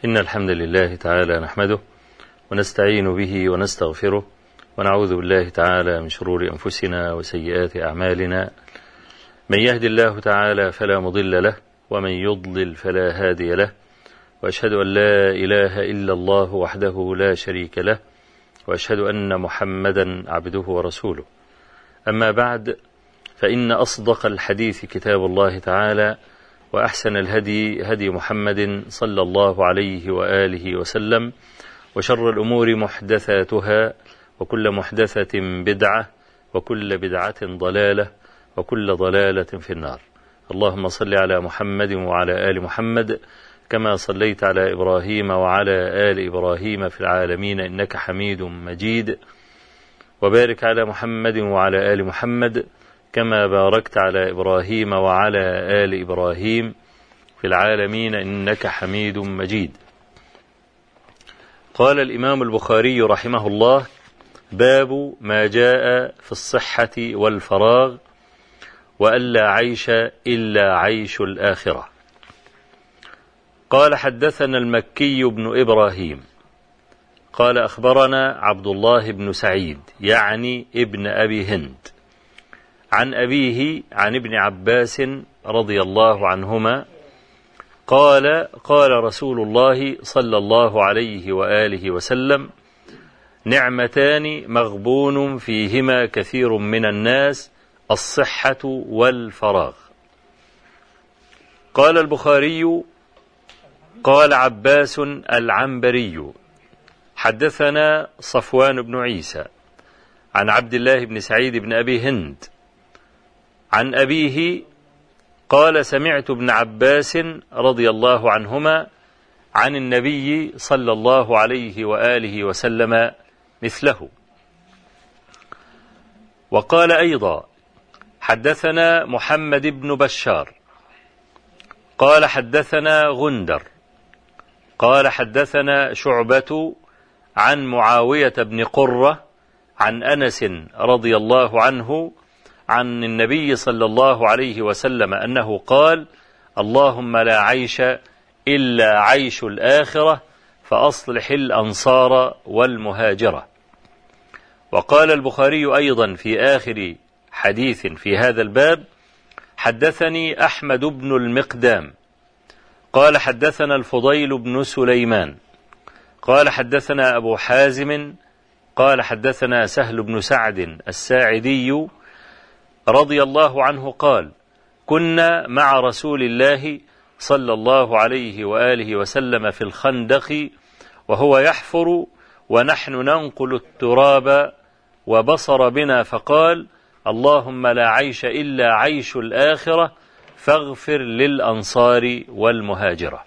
إن الحمد لله تعالى نحمده ونستعين به ونستغفره ونعوذ بالله تعالى من شرور أنفسنا وسيئات أعمالنا من يهد الله تعالى فلا مضل له ومن يضلل فلا هادي له وأشهد أن لا إله إلا الله وحده لا شريك له وأشهد أن محمدا عبده ورسوله أما بعد فإن أصدق الحديث كتاب الله تعالى وأحسن الهدي هدي محمد صلى الله عليه وآله وسلم وشر الأمور محدثاتها وكل محدثة بدعة وكل بدعة ضلالة وكل ضلالة في النار اللهم صل على محمد وعلى آل محمد كما صليت على إبراهيم وعلى آل إبراهيم في العالمين إنك حميد مجيد وبارك على محمد وعلى آل محمد كما باركت على إبراهيم وعلى آل إبراهيم في العالمين إنك حميد مجيد قال الإمام البخاري رحمه الله باب ما جاء في الصحة والفراغ وألا عيش إلا عيش الآخرة قال حدثنا المكي بن إبراهيم قال أخبرنا عبد الله بن سعيد يعني ابن أبي هند عن أبيه عن ابن عباس رضي الله عنهما قال قال رسول الله صلى الله عليه وآله وسلم نعمتان مغبون فيهما كثير من الناس الصحة والفراغ قال البخاري قال عباس العنبري حدثنا صفوان بن عيسى عن عبد الله بن سعيد بن أبي هند عن أبيه قال سمعت ابن عباس رضي الله عنهما عن النبي صلى الله عليه وآله وسلم مثله وقال أيضا حدثنا محمد بن بشار قال حدثنا غندر قال حدثنا شعبة عن معاوية بن قرة عن أنس رضي الله عنه عن النبي صلى الله عليه وسلم أنه قال اللهم لا عيش إلا عيش الآخرة فأصلح الأنصار والمهاجرة وقال البخاري أيضا في آخر حديث في هذا الباب حدثني أحمد بن المقدام قال حدثنا الفضيل بن سليمان قال حدثنا أبو حازم قال حدثنا سهل بن سعد الساعدي رضي الله عنه قال كنا مع رسول الله صلى الله عليه وآله وسلم في الخندق وهو يحفر ونحن ننقل التراب وبصر بنا فقال اللهم لا عيش إلا عيش الآخرة فاغفر للأنصار والمهاجرة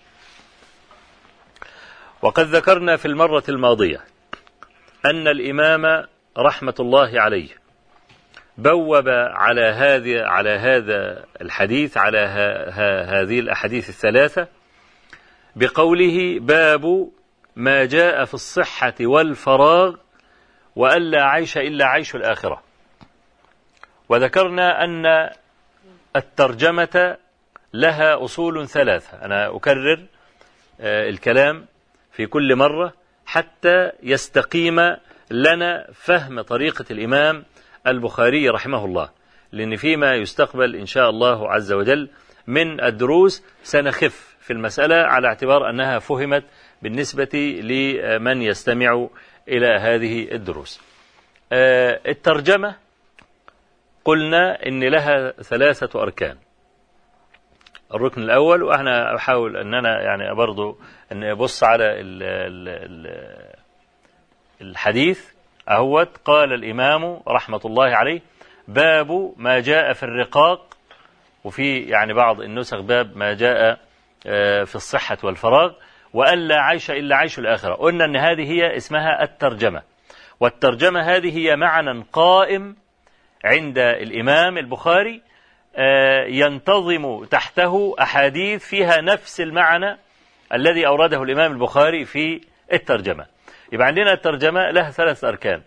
وقد ذكرنا في المرة الماضية أن الإمام رحمة الله عليه بوب على هذه على هذا الحديث على ها ها هذه الأحاديث الثلاثة بقوله باب ما جاء في الصحة والفراغ وألا عيش إلا عيش الآخرة وذكرنا أن الترجمة لها أصول ثلاثة أنا أكرر الكلام في كل مرة حتى يستقيم لنا فهم طريقة الإمام البخاري رحمه الله لأن فيما يستقبل إن شاء الله عز وجل من الدروس سنخف في المسألة على اعتبار أنها فهمت بالنسبة لمن يستمع إلى هذه الدروس الترجمة قلنا إن لها ثلاثة أركان الركن الأول وأنا أحاول أن أنا يعني برضو أن أبص على ال ال ال الحديث أهوت قال الإمام رحمة الله عليه باب ما جاء في الرقاق وفي يعني بعض النسخ باب ما جاء في الصحة والفراغ وأن لا عيش إلا عيش الآخرة قلنا أن هذه هي اسمها الترجمة والترجمة هذه هي معنى قائم عند الإمام البخاري ينتظم تحته أحاديث فيها نفس المعنى الذي أورده الإمام البخاري في الترجمة يبقى عندنا الترجمة لها ثلاث أركان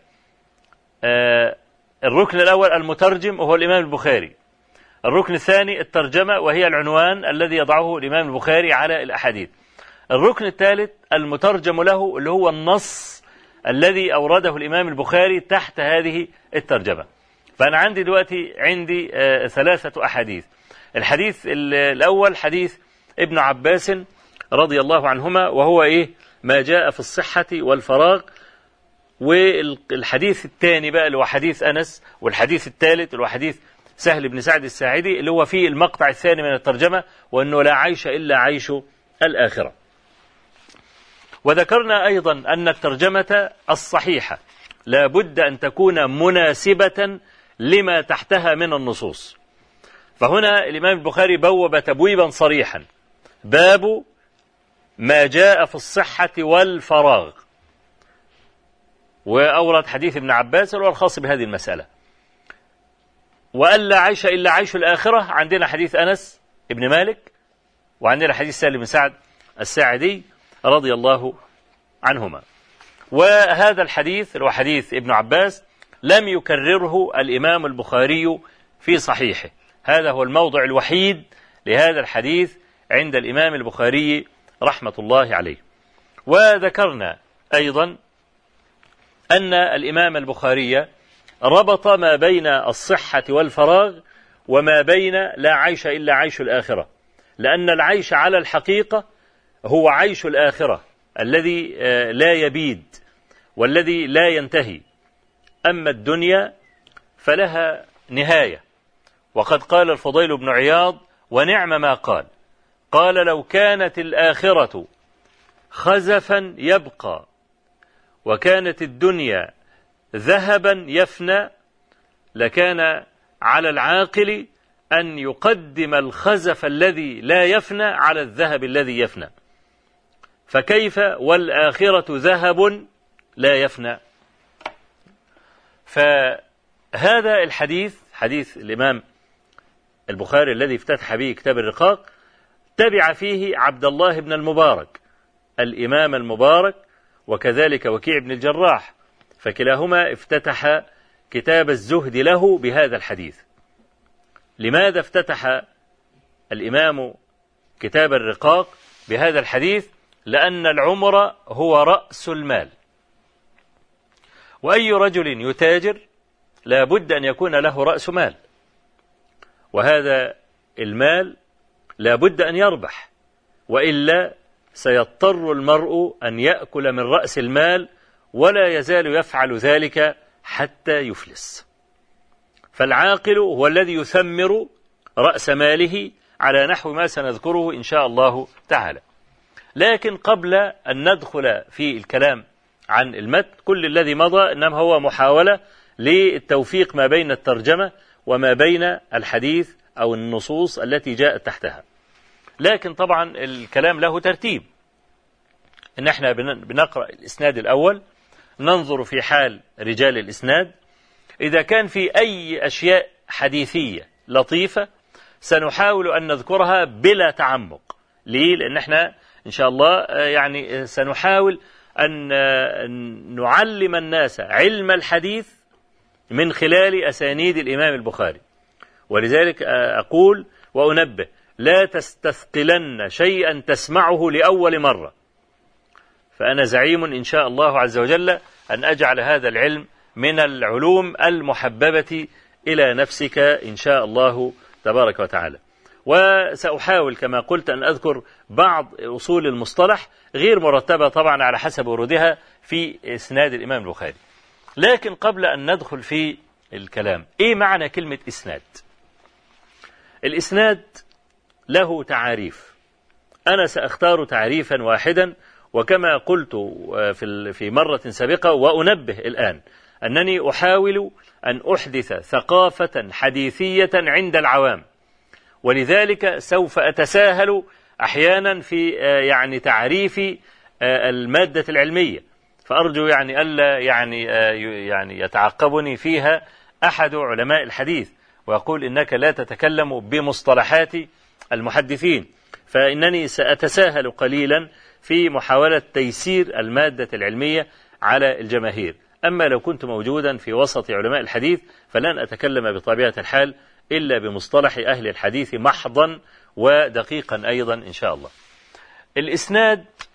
الركن الأول المترجم وهو الإمام البخاري الركن الثاني الترجمة وهي العنوان الذي يضعه الإمام البخاري على الأحاديث الركن الثالث المترجم له اللي هو النص الذي أورده الإمام البخاري تحت هذه الترجمة فأنا عندي دلوقتي عندي آه، ثلاثة أحاديث الحديث الأول حديث ابن عباس رضي الله عنهما وهو إيه ما جاء في الصحة والفراغ والحديث الثاني بقى اللي هو حديث أنس والحديث الثالث اللي هو حديث سهل بن سعد الساعدي اللي هو فيه المقطع الثاني من الترجمة وأنه لا عيش إلا عيش الآخرة وذكرنا أيضا أن الترجمة الصحيحة لا بد أن تكون مناسبة لما تحتها من النصوص فهنا الإمام البخاري بوب تبويبا صريحا باب ما جاء في الصحة والفراغ وأورد حديث ابن عباس هو الخاص بهذه المسألة وأن لا عيش إلا عيش الآخرة عندنا حديث أنس ابن مالك وعندنا حديث سالم بن سعد الساعدي رضي الله عنهما وهذا الحديث هو حديث ابن عباس لم يكرره الإمام البخاري في صحيحه هذا هو الموضع الوحيد لهذا الحديث عند الإمام البخاري رحمة الله عليه وذكرنا أيضا أن الإمام البخاري ربط ما بين الصحة والفراغ وما بين لا عيش إلا عيش الآخرة لأن العيش على الحقيقة هو عيش الآخرة الذي آه، لا يبيد والذي لا ينتهي أما الدنيا فلها نهاية وقد قال الفضيل بن عياض ونعم ما قال قال لو كانت الآخرة خزفا يبقى وكانت الدنيا ذهبا يفنى لكان على العاقل أن يقدم الخزف الذي لا يفنى على الذهب الذي يفنى فكيف والآخرة ذهب لا يفنى فهذا الحديث حديث الإمام البخاري الذي افتتح به كتاب الرقاق تبع فيه عبد الله بن المبارك الإمام المبارك وكذلك وكيع بن الجراح فكلاهما افتتح كتاب الزهد له بهذا الحديث لماذا افتتح الإمام كتاب الرقاق بهذا الحديث لأن العمر هو رأس المال وأي رجل يتاجر لا بد أن يكون له رأس مال وهذا المال لا بد أن يربح وإلا سيضطر المرء أن يأكل من رأس المال ولا يزال يفعل ذلك حتى يفلس فالعاقل هو الذي يثمر رأس ماله على نحو ما سنذكره إن شاء الله تعالى لكن قبل أن ندخل في الكلام عن المت كل الذي مضى إنما هو محاولة للتوفيق ما بين الترجمة وما بين الحديث أو النصوص التي جاءت تحتها لكن طبعا الكلام له ترتيب إن احنا بنقرأ الإسناد الأول ننظر في حال رجال الإسناد إذا كان في أي أشياء حديثية لطيفة سنحاول أن نذكرها بلا تعمق ليه؟ لأن احنا إن شاء الله يعني سنحاول أن نعلم الناس علم الحديث من خلال أسانيد الإمام البخاري ولذلك أقول وأنبه لا تستثقلن شيئا تسمعه لأول مرة فأنا زعيم إن شاء الله عز وجل أن أجعل هذا العلم من العلوم المحببة إلى نفسك إن شاء الله تبارك وتعالى وسأحاول كما قلت أن أذكر بعض أصول المصطلح غير مرتبة طبعا على حسب ورودها في إسناد الإمام البخاري لكن قبل أن ندخل في الكلام إيه معنى كلمة إسناد الإسناد له تعاريف أنا سأختار تعريفا واحدا وكما قلت في في مرة سابقة وأنبه الآن أنني أحاول أن أحدث ثقافة حديثية عند العوام ولذلك سوف أتساهل أحيانا في يعني تعريف المادة العلمية فأرجو يعني ألا يعني يعني يتعقبني فيها أحد علماء الحديث ويقول إنك لا تتكلم بمصطلحات المحدثين فإنني سأتساهل قليلا في محاولة تيسير المادة العلمية على الجماهير أما لو كنت موجودا في وسط علماء الحديث فلن أتكلم بطبيعة الحال إلا بمصطلح أهل الحديث محضا ودقيقا أيضا إن شاء الله الإسناد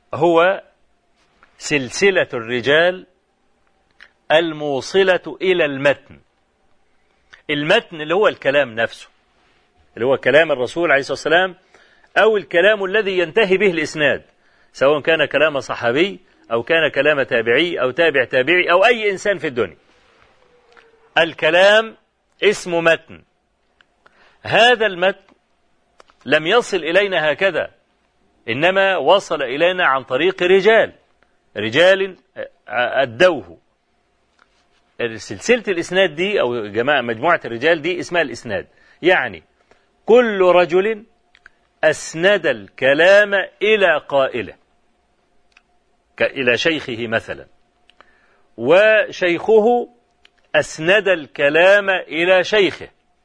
هو سلسلة الرجال الموصلة إلى المتن المتن اللي هو الكلام نفسه اللي هو كلام الرسول عليه الصلاة والسلام أو الكلام الذي ينتهي به الإسناد سواء كان كلام صحابي أو كان كلام تابعي أو تابع تابعي أو أي إنسان في الدنيا الكلام اسم متن هذا المتن لم يصل إلينا هكذا إنما وصل إلينا عن طريق رجال رجال أدوه سلسلة الإسناد دي أو جماعة مجموعة الرجال دي اسمها الإسناد يعني كل رجل أسند الكلام إلى قائله إلى شيخه مثلا وشيخه أسند الكلام إلى شيخه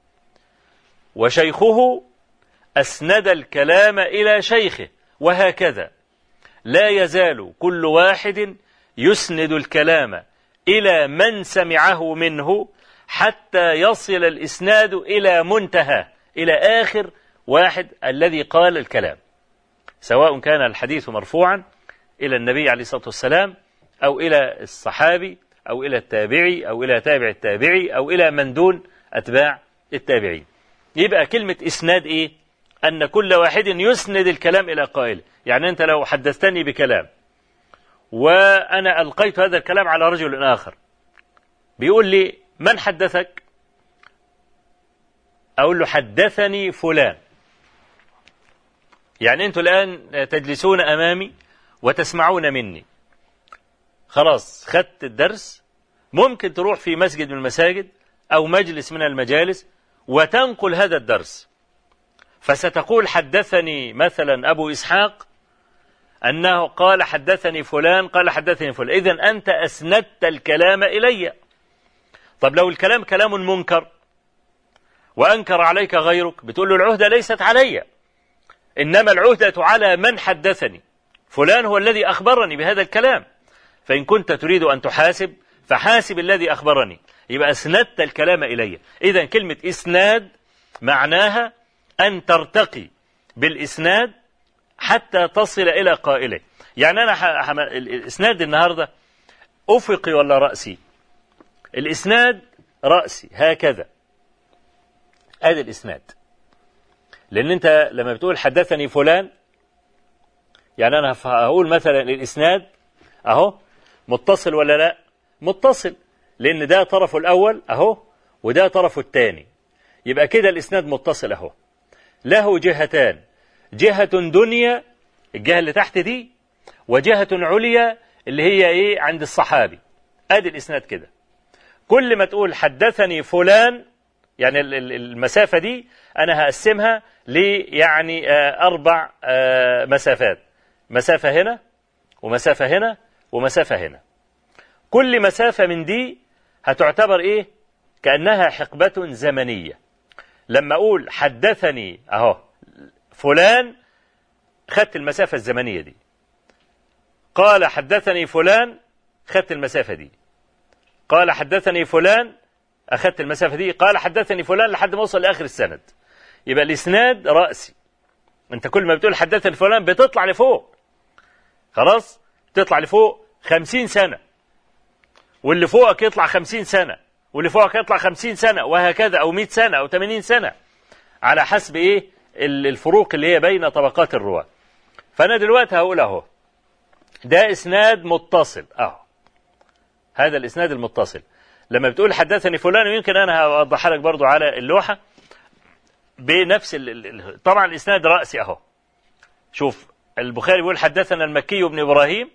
وشيخه أسند الكلام إلى شيخه وهكذا لا يزال كل واحد يسند الكلام إلى من سمعه منه حتى يصل الإسناد إلى منتهى إلى آخر واحد الذي قال الكلام سواء كان الحديث مرفوعا إلى النبي عليه الصلاة والسلام أو إلى الصحابي أو إلى التابعي أو إلى تابع التابعي أو إلى من دون أتباع التابعين يبقى كلمة إسناد إيه أن كل واحد يسند الكلام إلى قائل يعني أنت لو حدثتني بكلام وأنا ألقيت هذا الكلام على رجل آخر بيقول لي من حدثك أقول له حدثني فلان يعني أنتم الآن تجلسون أمامي وتسمعون مني خلاص خدت الدرس ممكن تروح في مسجد من المساجد أو مجلس من المجالس وتنقل هذا الدرس فستقول حدثني مثلا أبو إسحاق أنه قال حدثني فلان قال حدثني فلان إذا أنت أسندت الكلام إلي طب لو الكلام كلام منكر وأنكر عليك غيرك بتقول له العهدة ليست علي إنما العهدة على من حدثني فلان هو الذي أخبرني بهذا الكلام فإن كنت تريد أن تحاسب فحاسب الذي أخبرني يبقى أسندت الكلام إلي إذا كلمة إسناد معناها أن ترتقي بالإسناد حتى تصل إلى قائله يعني أنا حم... الإسناد النهاردة أفقي ولا رأسي الإسناد رأسي هكذا هذا الإسناد لأن أنت لما بتقول حدثني فلان يعني أنا هقول مثلا الإسناد أهو متصل ولا لا متصل لأن ده طرفه الأول أهو وده طرفه الثاني يبقى كده الإسناد متصل أهو له جهتان جهة دنيا الجهة اللي تحت دي وجهة عليا اللي هي إيه عند الصحابي أدي الإسناد كده كل ما تقول حدثني فلان يعني المسافة دي أنا هقسمها ليعني أربع مسافات مسافة هنا ومسافة هنا ومسافة هنا كل مسافة من دي هتعتبر إيه كأنها حقبة زمنية لما أقول حدثني أهو فلان خدت المسافة الزمنية دي قال حدثني فلان خدت المسافة دي قال حدثني فلان أخذت المسافة دي قال حدثني فلان لحد ما وصل لآخر السند يبقى الإسناد رأسي أنت كل ما بتقول حدثني فلان بتطلع لفوق خلاص تطلع لفوق خمسين سنة واللي فوقك يطلع خمسين سنة واللي فوقك يطلع خمسين سنة وهكذا أو مئة سنة أو ثمانين سنة على حسب إيه الفروق اللي هي بين طبقات الرواة فأنا دلوقتي هقول أهو ده إسناد متصل أهو هذا الإسناد المتصل لما بتقول حدثني فلان يمكن أنا هوضحها لك برضو على اللوحة بنفس ال... طبعا الإسناد رأسي أهو شوف البخاري بيقول حدثنا المكي بن إبراهيم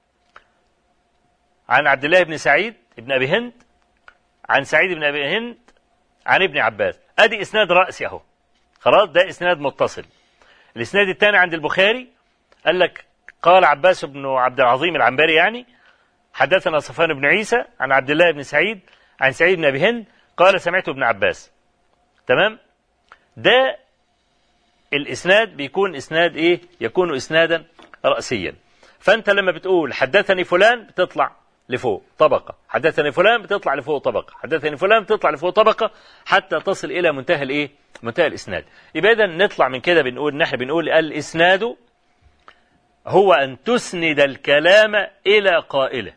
عن عبد الله بن سعيد بن أبي هند عن سعيد بن أبي هند عن ابن عباس أدي إسناد رأسي أهو خلاص ده إسناد متصل الإسناد الثاني عند البخاري قال لك قال عباس بن عبد العظيم العنبري يعني حدثنا صفان بن عيسى عن عبد الله بن سعيد عن سعيد بن أبي هند قال سمعت ابن عباس تمام ده الإسناد بيكون إسناد إيه يكون إسنادا رأسيا فأنت لما بتقول حدثني فلان بتطلع لفوق طبقة حدثني فلان بتطلع لفوق طبقة حدثني فلان بتطلع لفوق طبقة حتى تصل إلى منتهى الإيه منتهى الإسناد يبقى إذا نطلع من كده بنقول نحن بنقول الإسناد هو أن تسند الكلام إلى قائله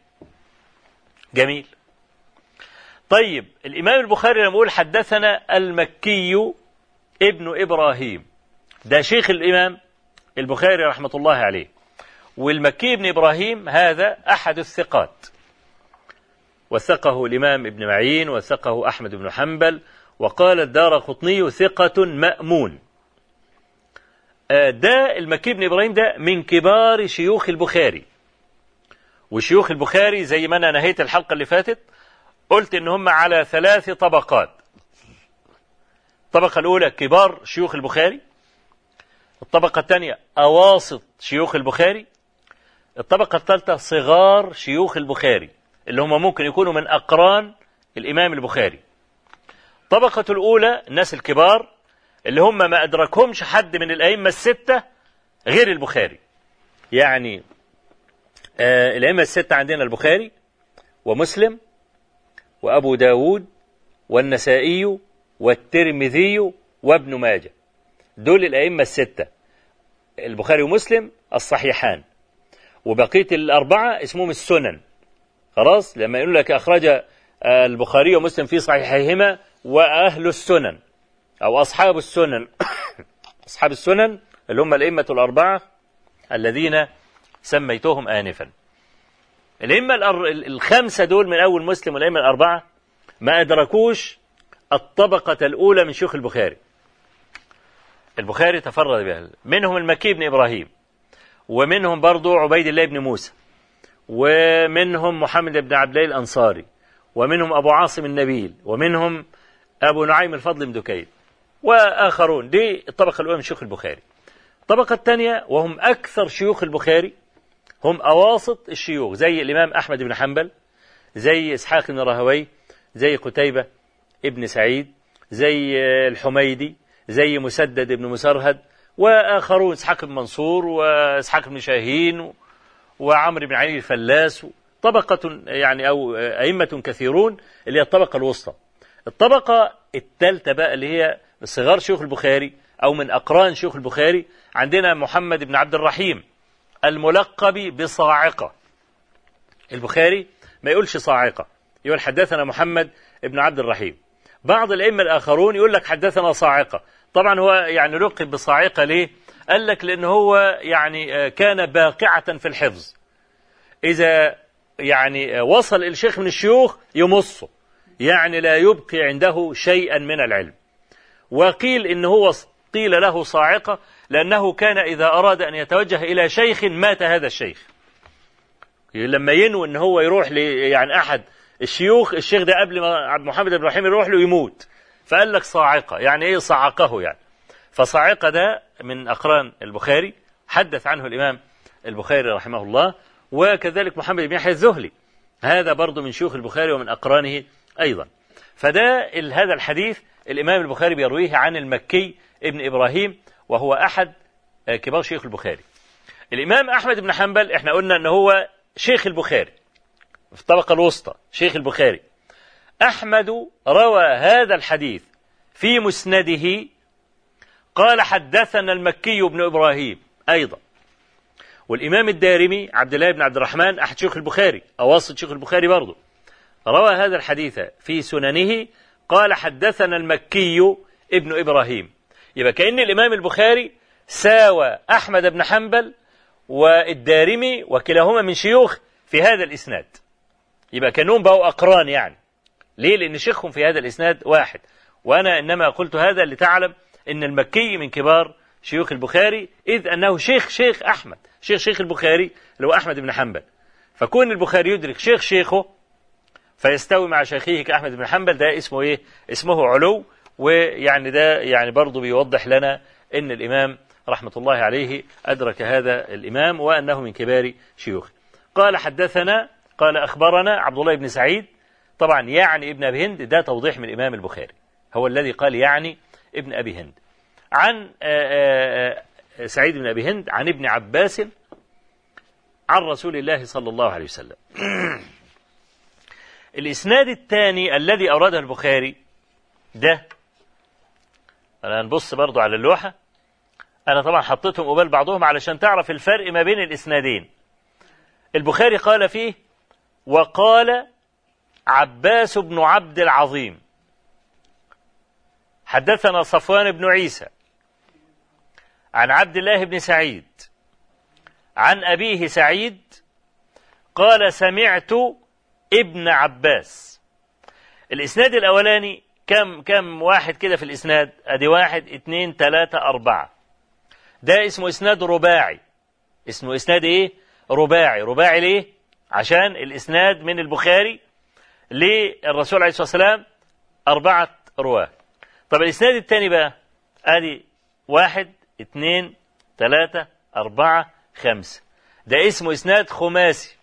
جميل طيب الإمام البخاري لما يقول حدثنا المكي ابن إبراهيم ده شيخ الإمام البخاري رحمة الله عليه والمكي بن إبراهيم هذا أحد الثقات وثقه الإمام ابن معين وثقه أحمد بن حنبل وقال الدار قطني ثقة مأمون آه، ده المكي بن إبراهيم ده من كبار شيوخ البخاري وشيوخ البخاري زي ما أنا نهيت الحلقة اللي فاتت قلت إن هم على ثلاث طبقات الطبقة الأولى كبار شيوخ البخاري الطبقة الثانية أواسط شيوخ البخاري الطبقة الثالثة صغار شيوخ البخاري اللي هم ممكن يكونوا من أقران الإمام البخاري الطبقة الأولى الناس الكبار اللي هم ما أدركهمش حد من الأئمة الستة غير البخاري يعني آه الأئمة الستة عندنا البخاري ومسلم وأبو داود والنسائي والترمذي وابن ماجه دول الأئمة الستة البخاري ومسلم الصحيحان وبقية الأربعة اسمهم السنن خلاص لما يقول لك أخرج البخاري ومسلم في صحيحيهما وأهل السنن أو أصحاب السنن أصحاب السنن اللي هم الأئمة الأربعة الذين سميتهم آنفا الأئمة الخمسة دول من أول مسلم والأئمة الأربعة ما أدركوش الطبقة الأولى من شيوخ البخاري البخاري تفرد بها منهم المكي بن إبراهيم ومنهم برضو عبيد الله بن موسى ومنهم محمد بن عبد الله الأنصاري ومنهم أبو عاصم النبيل ومنهم أبو نعيم الفضل بن دكين وآخرون دي الطبقة الأولى من شيوخ البخاري الطبقة الثانية وهم أكثر شيوخ البخاري هم أواسط الشيوخ زي الإمام أحمد بن حنبل زي إسحاق بن راهوي زي قتيبة ابن سعيد زي الحميدي زي مسدد بن مسرهد وآخرون إسحاق بن منصور وإسحاق بن شاهين وعمرو بن علي الفلاس طبقة يعني أو أئمة كثيرون اللي هي الطبقة الوسطى الطبقة الثالثة بقى اللي هي صغار شيوخ البخاري أو من أقران شيوخ البخاري عندنا محمد بن عبد الرحيم الملقب بصاعقة البخاري ما يقولش صاعقة يقول حدثنا محمد بن عبد الرحيم بعض الأئمة الآخرون يقول لك حدثنا صاعقة طبعا هو يعني لقب بصاعقة ليه قال لك لأن هو يعني كان باقعة في الحفظ إذا يعني وصل الشيخ من الشيوخ يمصه يعني لا يبقي عنده شيئا من العلم وقيل إن هو قيل له صاعقة لأنه كان إذا أراد أن يتوجه إلى شيخ مات هذا الشيخ لما ينوي أن هو يروح ل يعني أحد الشيوخ الشيخ ده قبل ما عبد محمد بن رحيم يروح له يموت فقال لك صاعقة يعني إيه صعقه يعني فصاعقة ده من أقران البخاري حدث عنه الإمام البخاري رحمه الله وكذلك محمد بن يحيى الزهلي هذا برضه من شيوخ البخاري ومن أقرانه أيضا فده هذا الحديث الإمام البخاري بيرويه عن المكي ابن إبراهيم وهو أحد كبار شيخ البخاري الإمام أحمد بن حنبل احنا قلنا أنه هو شيخ البخاري في الطبقة الوسطى شيخ البخاري أحمد روى هذا الحديث في مسنده قال حدثنا المكي بن إبراهيم أيضا والإمام الدارمي عبد الله بن عبد الرحمن أحد شيوخ البخاري أواسط شيوخ البخاري برضه روى هذا الحديث في سننه قال حدثنا المكي ابن إبراهيم يبقى كأن الإمام البخاري ساوى أحمد بن حنبل والدارمي وكلاهما من شيوخ في هذا الإسناد يبقى كانهم بقوا أقران يعني ليه لأن شيخهم في هذا الإسناد واحد وأنا إنما قلت هذا لتعلم أن المكي من كبار شيوخ البخاري إذ أنه شيخ شيخ أحمد شيخ شيخ البخاري اللي هو أحمد بن حنبل فكون البخاري يدرك شيخ شيخه فيستوي مع شيخه كأحمد بن حنبل ده اسمه إيه اسمه علو ويعني ده يعني برضه بيوضح لنا أن الإمام رحمة الله عليه أدرك هذا الإمام وأنه من كبار شيوخه قال حدثنا قال أخبرنا عبد الله بن سعيد طبعا يعني ابن أبي هند ده توضيح من الإمام البخاري هو الذي قال يعني ابن أبي هند عن سعيد بن أبي هند عن ابن عباس عن رسول الله صلى الله عليه وسلم الإسناد الثاني الذي أورده البخاري ده أنا نبص برضو على اللوحة أنا طبعا حطيتهم قبال بعضهم علشان تعرف الفرق ما بين الإسنادين البخاري قال فيه وقال عباس بن عبد العظيم حدثنا صفوان بن عيسى عن عبد الله بن سعيد عن أبيه سعيد قال سمعت ابن عباس الإسناد الأولاني كم كم واحد كده في الإسناد أدي واحد اتنين تلاتة أربعة ده اسمه إسناد رباعي اسمه إسناد إيه رباعي رباعي ليه عشان الإسناد من البخاري للرسول عليه الصلاة والسلام أربعة رواه طب الإسناد الثاني بقى أدي واحد اتنين تلاتة أربعة خمسة ده اسمه إسناد خماسي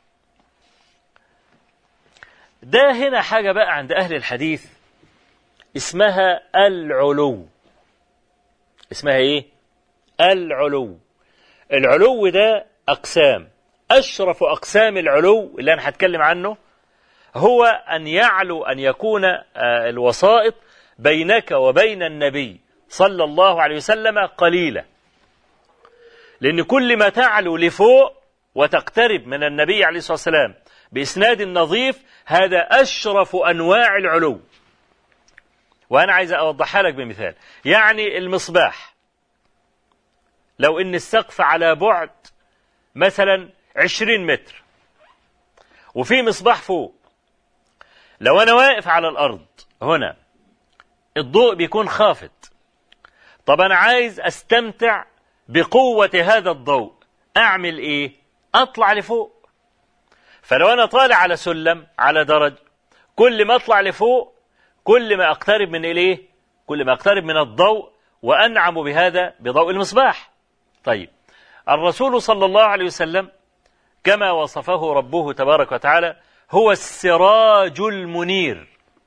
ده هنا حاجة بقى عند أهل الحديث اسمها العلو اسمها إيه؟ العلو العلو ده أقسام أشرف أقسام العلو اللي أنا هتكلم عنه هو أن يعلو أن يكون الوسائط بينك وبين النبي صلى الله عليه وسلم قليلة لأن كل ما تعلو لفوق وتقترب من النبي عليه الصلاة والسلام بإسناد نظيف هذا أشرف أنواع العلو وأنا عايز أوضحها لك بمثال يعني المصباح لو إن السقف على بعد مثلا عشرين متر وفي مصباح فوق لو أنا واقف على الأرض هنا الضوء بيكون خافت طب أنا عايز أستمتع بقوة هذا الضوء أعمل إيه أطلع لفوق فلو أنا طالع على سلم على درج كل ما أطلع لفوق كل ما أقترب من إليه كل ما أقترب من الضوء وأنعم بهذا بضوء المصباح طيب الرسول صلى الله عليه وسلم كما وصفه ربه تبارك وتعالى هو السراج المنير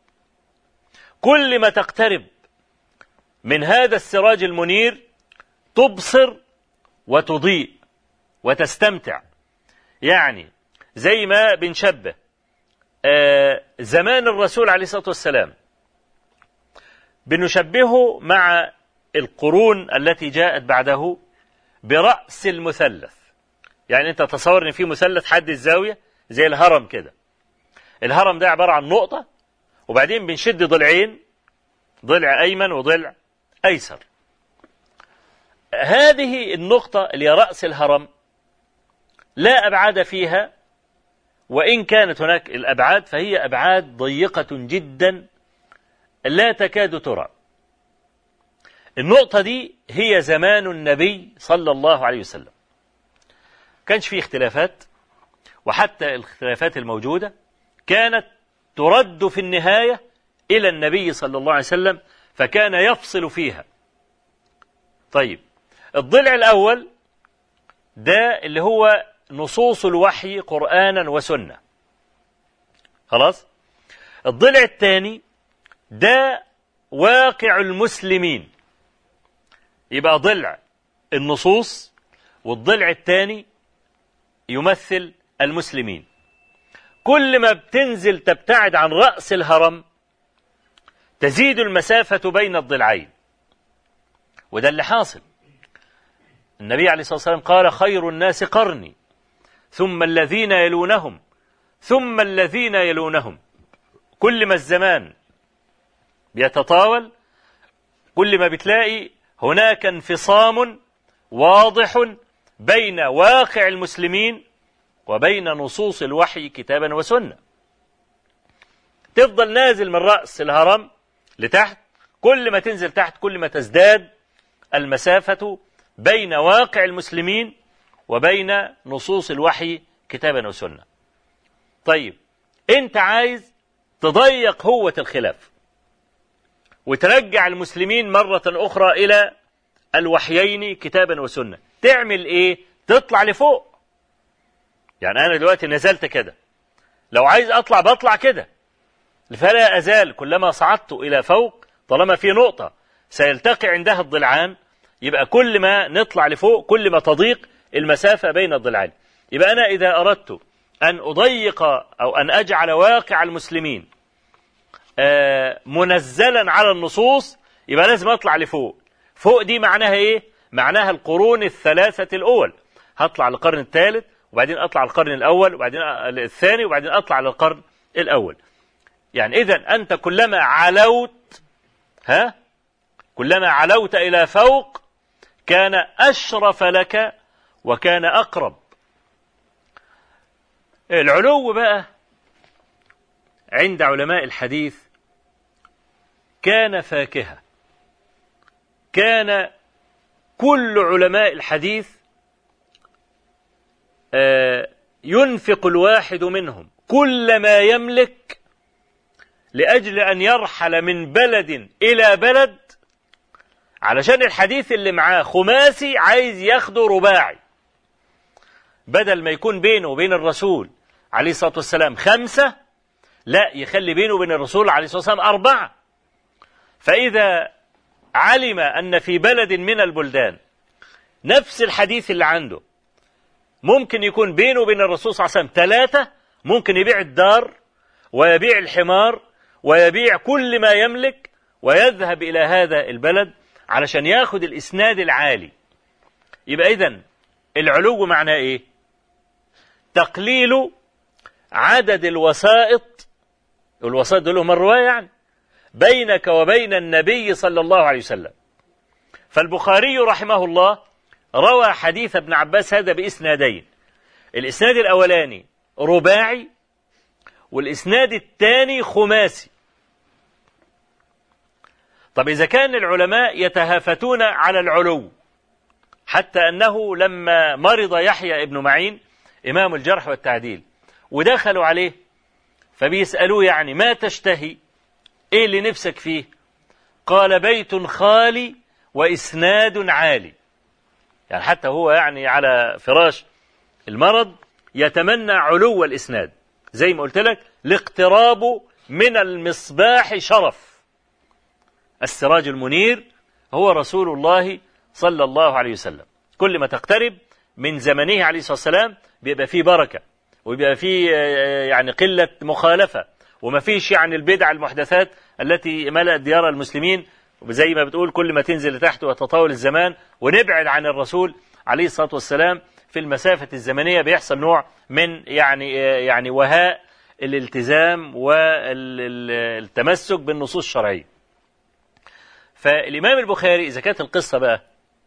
كل ما تقترب من هذا السراج المنير تبصر وتضيء وتستمتع يعني زي ما بنشبه آه زمان الرسول عليه الصلاة والسلام بنشبهه مع القرون التي جاءت بعده برأس المثلث يعني انت تصور ان في مثلث حد الزاوية زي الهرم كده الهرم ده عبارة عن نقطة وبعدين بنشد ضلعين ضلع أيمن وضلع أيسر هذه النقطة اللي هي رأس الهرم لا أبعاد فيها وإن كانت هناك الأبعاد فهي أبعاد ضيقة جدا لا تكاد ترى النقطة دي هي زمان النبي صلى الله عليه وسلم كانش فيه اختلافات وحتى الاختلافات الموجودة كانت ترد في النهاية إلى النبي صلى الله عليه وسلم فكان يفصل فيها طيب الضلع الأول ده اللي هو نصوص الوحي قرآنا وسنة خلاص الضلع الثاني ده واقع المسلمين يبقى ضلع النصوص والضلع الثاني يمثل المسلمين كل ما بتنزل تبتعد عن رأس الهرم تزيد المسافة بين الضلعين وده اللي حاصل النبي عليه الصلاة والسلام قال خير الناس قرني ثم الذين يلونهم ثم الذين يلونهم كل ما الزمان بيتطاول كل ما بتلاقي هناك انفصام واضح بين واقع المسلمين وبين نصوص الوحي كتابا وسنة تفضل نازل من رأس الهرم لتحت كل ما تنزل تحت كل ما تزداد المسافة بين واقع المسلمين وبين نصوص الوحي كتابا وسنة طيب انت عايز تضيق هوة الخلاف وترجع المسلمين مرة أخرى إلى الوحيين كتابا وسنة تعمل إيه تطلع لفوق يعني أنا دلوقتي نزلت كده لو عايز أطلع بطلع كده فلا أزال كلما صعدت إلى فوق طالما في نقطة سيلتقي عندها الضلعان يبقى كل ما نطلع لفوق كل ما تضيق المسافة بين الضلعين يبقى أنا إذا أردت أن أضيق أو أن أجعل واقع المسلمين منزلا على النصوص يبقى لازم أطلع لفوق فوق دي معناها إيه معناها القرون الثلاثة الأول هطلع للقرن الثالث وبعدين أطلع القرن الأول وبعدين الثاني وبعدين أطلع للقرن الأول يعني إذا أنت كلما علوت ها كلما علوت إلى فوق كان أشرف لك وكان أقرب العلو بقى عند علماء الحديث كان فاكهة كان كل علماء الحديث آه، ينفق الواحد منهم كل ما يملك لأجل أن يرحل من بلد إلى بلد علشان الحديث اللي معاه خماسي عايز ياخده رباعي بدل ما يكون بينه وبين الرسول عليه الصلاة والسلام خمسة لا يخلي بينه وبين الرسول عليه الصلاة والسلام أربعة فإذا علم أن في بلد من البلدان نفس الحديث اللي عنده ممكن يكون بينه وبين الرسول صلى الله عليه وسلم ثلاثة ممكن يبيع الدار ويبيع الحمار ويبيع كل ما يملك ويذهب إلى هذا البلد علشان ياخد الإسناد العالي يبقى إذن العلو معناه إيه تقليل عدد الوسائط الوسائط دول هم الرواية يعني بينك وبين النبي صلى الله عليه وسلم فالبخاري رحمه الله روى حديث ابن عباس هذا بإسنادين الإسناد الأولاني رباعي والإسناد الثاني خماسي طب إذا كان العلماء يتهافتون على العلو حتى أنه لما مرض يحيى ابن معين إمام الجرح والتعديل ودخلوا عليه فبيسألوه يعني ما تشتهي إيه اللي نفسك فيه قال بيت خالي وإسناد عالي يعني حتى هو يعني على فراش المرض يتمنى علو الإسناد زي ما قلت لك الاقتراب من المصباح شرف السراج المنير هو رسول الله صلى الله عليه وسلم كل ما تقترب من زمنه عليه الصلاة والسلام بيبقى فيه بركة ويبقى فيه يعني قلة مخالفة وما فيش يعني البدع المحدثات التي ملأت ديار المسلمين وزي ما بتقول كل ما تنزل لتحت وتطاول الزمان ونبعد عن الرسول عليه الصلاة والسلام في المسافة الزمنية بيحصل نوع من يعني يعني وهاء الالتزام والتمسك بالنصوص الشرعية فالإمام البخاري إذا كانت القصة بقى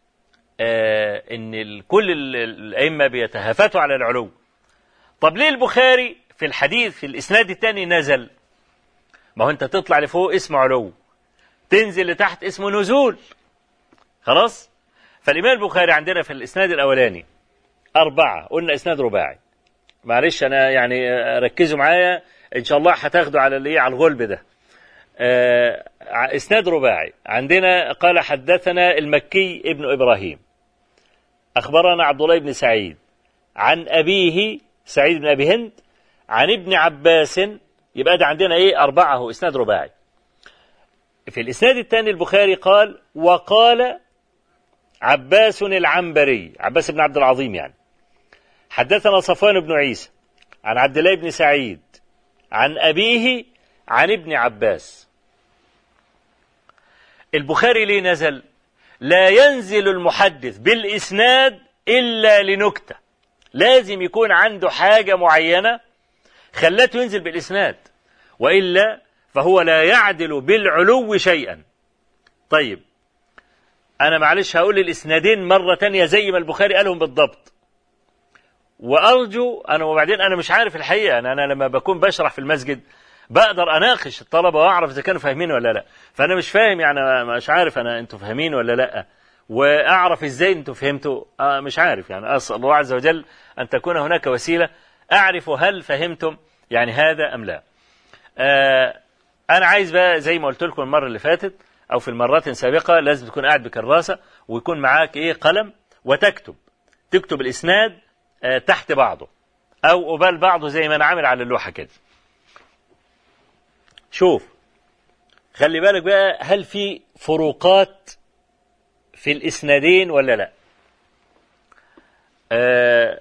آه إن كل الأئمة بيتهافتوا على العلو طب ليه البخاري في الحديث في الإسناد الثاني نزل ما هو أنت تطلع لفوق اسمه علو تنزل لتحت اسمه نزول خلاص فالإمام البخاري عندنا في الإسناد الأولاني أربعة قلنا إسناد رباعي معلش أنا يعني ركزوا معايا إن شاء الله هتاخدوا على اللي على الغلب ده آه إسناد رباعي عندنا قال حدثنا المكي ابن إبراهيم أخبرنا عبد الله بن سعيد عن أبيه سعيد بن أبي هند عن ابن عباس يبقى ده عندنا إيه أربعة هو إسناد رباعي في الإسناد الثاني البخاري قال وقال عباس العنبري عباس بن عبد العظيم يعني حدثنا صفوان بن عيسى عن عبد الله بن سعيد عن أبيه عن ابن عباس البخاري ليه نزل لا ينزل المحدث بالإسناد إلا لنكتة لازم يكون عنده حاجة معينة خلته ينزل بالإسناد وإلا فهو لا يعدل بالعلو شيئا طيب أنا معلش هقول الإسنادين مرة تانية زي ما البخاري قالهم بالضبط وأرجو أنا وبعدين أنا مش عارف الحقيقة أنا, أنا لما بكون بشرح في المسجد بقدر أناقش الطلبة وأعرف إذا كانوا فاهمين ولا لا فأنا مش فاهم يعني مش عارف أنا أنتوا فاهمين ولا لا وأعرف إزاي أنتوا فهمتوا آه مش عارف يعني أسأل الله عز وجل أن تكون هناك وسيلة أعرف هل فهمتم يعني هذا أم لا آه أنا عايز بقى زي ما قلت لكم المرة اللي فاتت أو في المرات السابقة لازم تكون قاعد بكراسة ويكون معاك إيه قلم وتكتب تكتب الإسناد آه تحت بعضه أو قبال بعضه زي ما أنا عامل على اللوحة كده شوف خلي بالك بقى هل في فروقات في الإسنادين ولا لا آه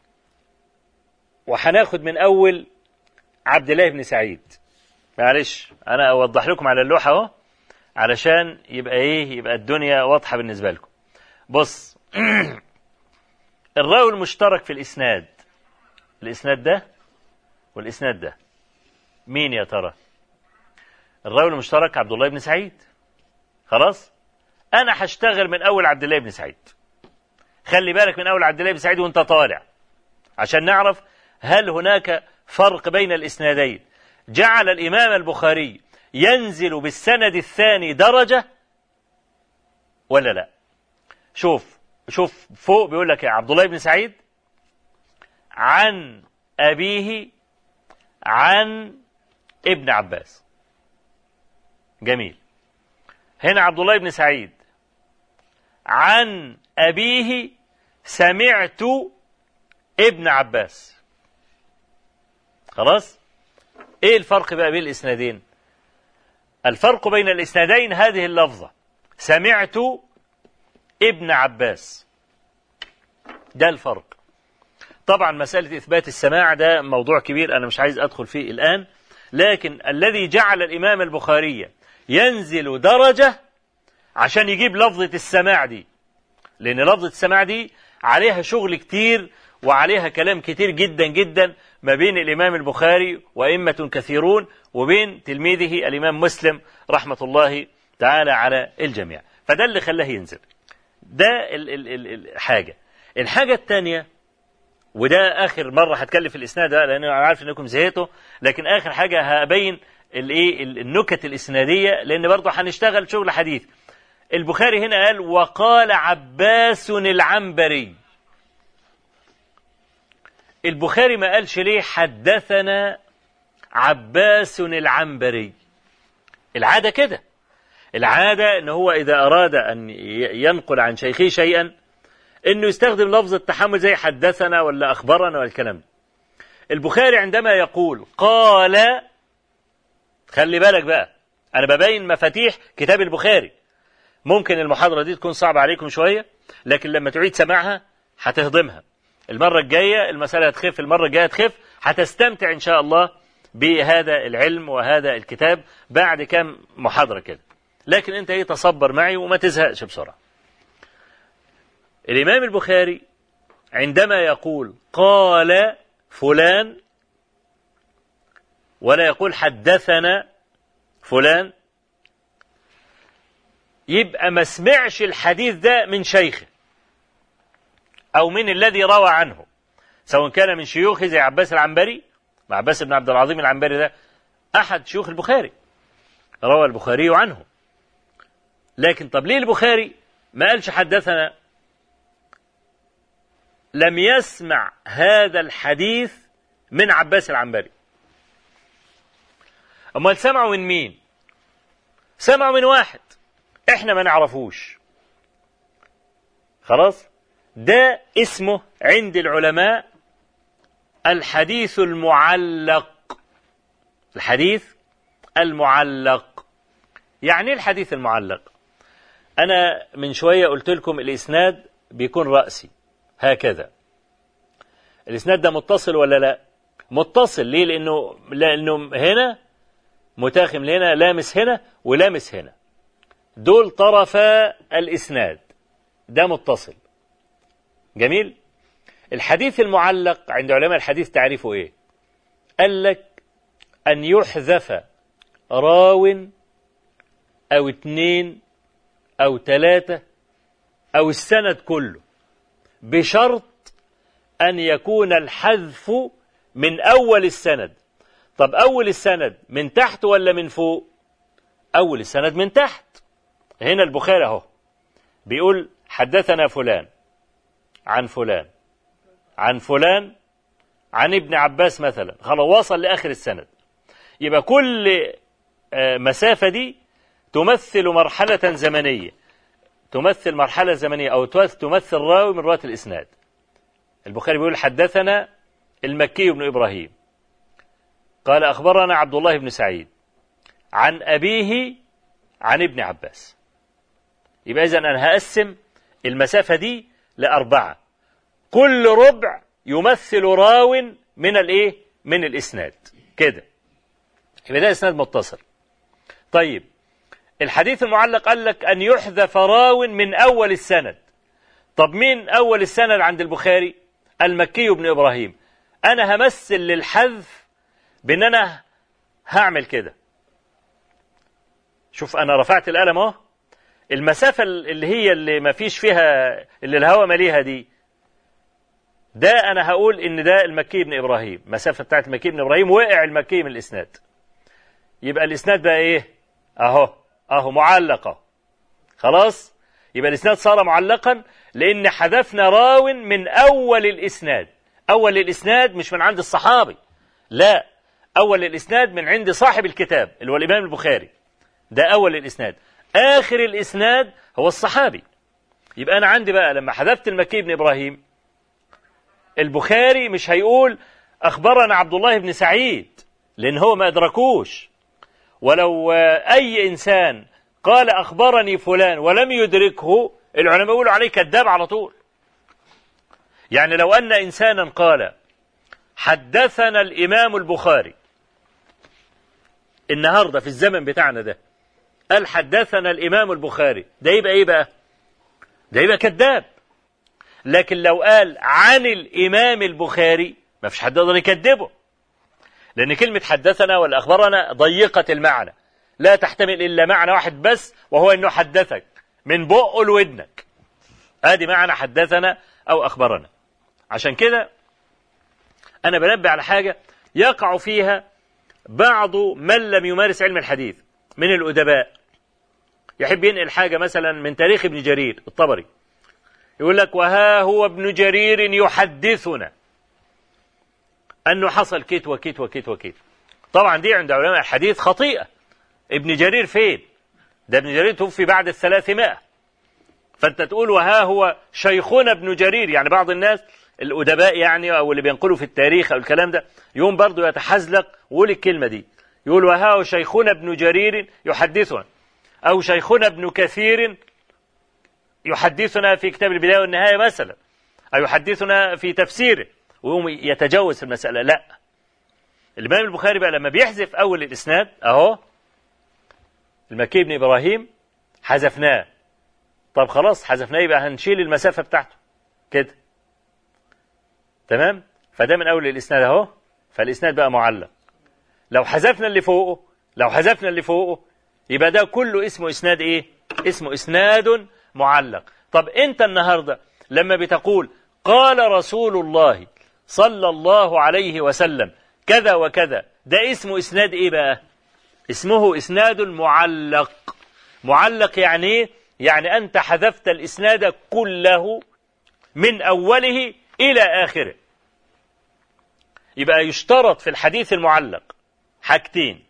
وهناخد من أول عبد الله بن سعيد معلش أنا أوضح لكم على اللوحة أهو علشان يبقى إيه يبقى الدنيا واضحة بالنسبة لكم بص الراوي المشترك في الإسناد الإسناد ده والإسناد ده مين يا ترى الراوي المشترك عبد الله بن سعيد خلاص أنا هشتغل من أول عبد الله بن سعيد خلي بالك من أول عبد الله بن سعيد وأنت طالع عشان نعرف هل هناك فرق بين الإسنادين جعل الإمام البخاري ينزل بالسند الثاني درجة ولا لا شوف شوف فوق بيقول لك يا عبد الله بن سعيد عن أبيه عن ابن عباس جميل هنا عبد الله بن سعيد عن أبيه سمعت ابن عباس خلاص ايه الفرق بقى بين الاسنادين الفرق بين الاسنادين هذه اللفظة سمعت ابن عباس ده الفرق طبعا مسألة إثبات السماع ده موضوع كبير أنا مش عايز أدخل فيه الآن لكن الذي جعل الإمام البخاري ينزل درجة عشان يجيب لفظة السماع دي لأن لفظة السماع دي عليها شغل كتير وعليها كلام كتير جدا جدا ما بين الإمام البخاري وأئمة كثيرون وبين تلميذه الإمام مسلم رحمة الله تعالى على الجميع فده اللي خلاه ينزل ده الحاجة الحاجة الثانية وده آخر مرة هتكلم في الإسناد ده لأن أنا عارف إنكم زهقتوا لكن آخر حاجة هبين الإيه النكت الإسنادية لأن برضه هنشتغل شغل حديث البخاري هنا قال وقال عباس العنبري البخاري ما قالش ليه حدثنا عباس العنبري العادة كده العادة ان هو اذا اراد ان ينقل عن شيخه شيئا انه يستخدم لفظ التحمل زي حدثنا ولا اخبرنا والكلام ده البخاري عندما يقول قال خلي بالك بقى انا ببين مفاتيح كتاب البخاري ممكن المحاضرة دي تكون صعبة عليكم شوية لكن لما تعيد سماعها هتهضمها المرة الجاية المسألة هتخف المرة الجاية تخف هتستمتع إن شاء الله بهذا العلم وهذا الكتاب بعد كم محاضرة كده لكن أنت إيه تصبر معي وما تزهقش بسرعة الإمام البخاري عندما يقول قال فلان ولا يقول حدثنا فلان يبقى ما سمعش الحديث ده من شيخه أو من الذي روى عنه سواء كان من شيوخه زي عباس العنبري عباس بن عبد العظيم العنبري ده أحد شيوخ البخاري روى البخاري عنه لكن طب ليه البخاري ما قالش حدثنا لم يسمع هذا الحديث من عباس العنبري امال سمعوا من مين سمعوا من واحد احنا ما نعرفوش خلاص ده اسمه عند العلماء الحديث المعلق الحديث المعلق يعني ايه الحديث المعلق انا من شويه قلت لكم الاسناد بيكون راسي هكذا الاسناد ده متصل ولا لا متصل ليه لانه لانه هنا متاخم هنا لامس هنا ولامس هنا دول طرفا الاسناد ده متصل جميل الحديث المعلق عند علماء الحديث تعريفه ايه قال لك ان يحذف راو او اتنين او تلاتة او السند كله بشرط ان يكون الحذف من اول السند طب اول السند من تحت ولا من فوق اول السند من تحت هنا البخاري اهو بيقول حدثنا فلان عن فلان عن فلان عن ابن عباس مثلا خلاص وصل لآخر السند يبقى كل مسافة دي تمثل مرحلة زمنية تمثل مرحلة زمنية أو تمثل راوي من رواة الإسناد البخاري بيقول حدثنا المكي بن إبراهيم قال أخبرنا عبد الله بن سعيد عن أبيه عن ابن عباس يبقى إذا أنا هقسم المسافة دي لأربعة كل ربع يمثل راو من الإيه؟ من الإسناد كده يبقى ده إسناد متصل طيب الحديث المعلق قال لك أن يحذف راو من أول السند طب مين أول السند عند البخاري المكي بن إبراهيم أنا همثل للحذف بأن أنا هعمل كده شوف أنا رفعت القلم أهو المسافة اللي هي اللي ما فيش فيها اللي الهواء مليها دي ده أنا هقول إن ده المكي بن إبراهيم مسافة بتاعت المكي بن إبراهيم وقع المكي من الإسناد يبقى الإسناد بقى إيه أهو أهو معلقة خلاص يبقى الإسناد صار معلقا لأن حذفنا راو من أول الإسناد أول الإسناد مش من عند الصحابي لا أول الإسناد من عند صاحب الكتاب اللي هو الإمام البخاري ده أول الإسناد آخر الإسناد هو الصحابي يبقى أنا عندي بقى لما حذفت المكي بن إبراهيم البخاري مش هيقول أخبرنا عبد الله بن سعيد لأن هو ما أدركوش ولو أي إنسان قال أخبرني فلان ولم يدركه العلماء يقولوا عليه كذاب على طول يعني لو أن إنسانا قال حدثنا الإمام البخاري النهاردة في الزمن بتاعنا ده قال حدثنا الإمام البخاري ده يبقى إيه بقى ده يبقى كذاب لكن لو قال عن الإمام البخاري ما فيش حد يقدر يكذبه لأن كلمة حدثنا ولا أخبرنا ضيقة المعنى لا تحتمل إلا معنى واحد بس وهو أنه حدثك من بقه لودنك ادي معنى حدثنا أو أخبرنا عشان كده أنا بنبه على حاجة يقع فيها بعض من لم يمارس علم الحديث من الأدباء يحب ينقل حاجة مثلا من تاريخ ابن جرير الطبري يقول لك وها هو ابن جرير يحدثنا أنه حصل كيت وكيت وكيت وكيت طبعا دي عند علماء الحديث خطيئة ابن جرير فين ده ابن جرير توفي بعد الثلاثمائة فأنت تقول وها هو شيخنا ابن جرير يعني بعض الناس الأدباء يعني أو اللي بينقلوا في التاريخ أو الكلام ده يوم برضه يتحزلق ويقول الكلمة دي يقول وها هو شيخنا ابن جرير يحدثنا أو شيخنا ابن كثير يحدثنا في كتاب البداية والنهاية مثلا أو يحدثنا في تفسيره ويقوم يتجوز في المسألة لا الإمام البخاري بقى لما بيحذف أول الإسناد أهو المكي بن إبراهيم حذفناه طب خلاص حذفناه يبقى هنشيل المسافة بتاعته كده تمام فده من أول الإسناد أهو فالإسناد بقى معلق لو حذفنا اللي فوقه لو حذفنا اللي فوقه يبقى ده كله اسمه إسناد إيه اسمه إسناد معلق طب أنت النهاردة لما بتقول قال رسول الله صلى الله عليه وسلم كذا وكذا ده اسمه إسناد إيه بقى اسمه إسناد معلق معلق يعني إيه يعني أنت حذفت الإسناد كله من أوله إلى آخره يبقى يشترط في الحديث المعلق حاجتين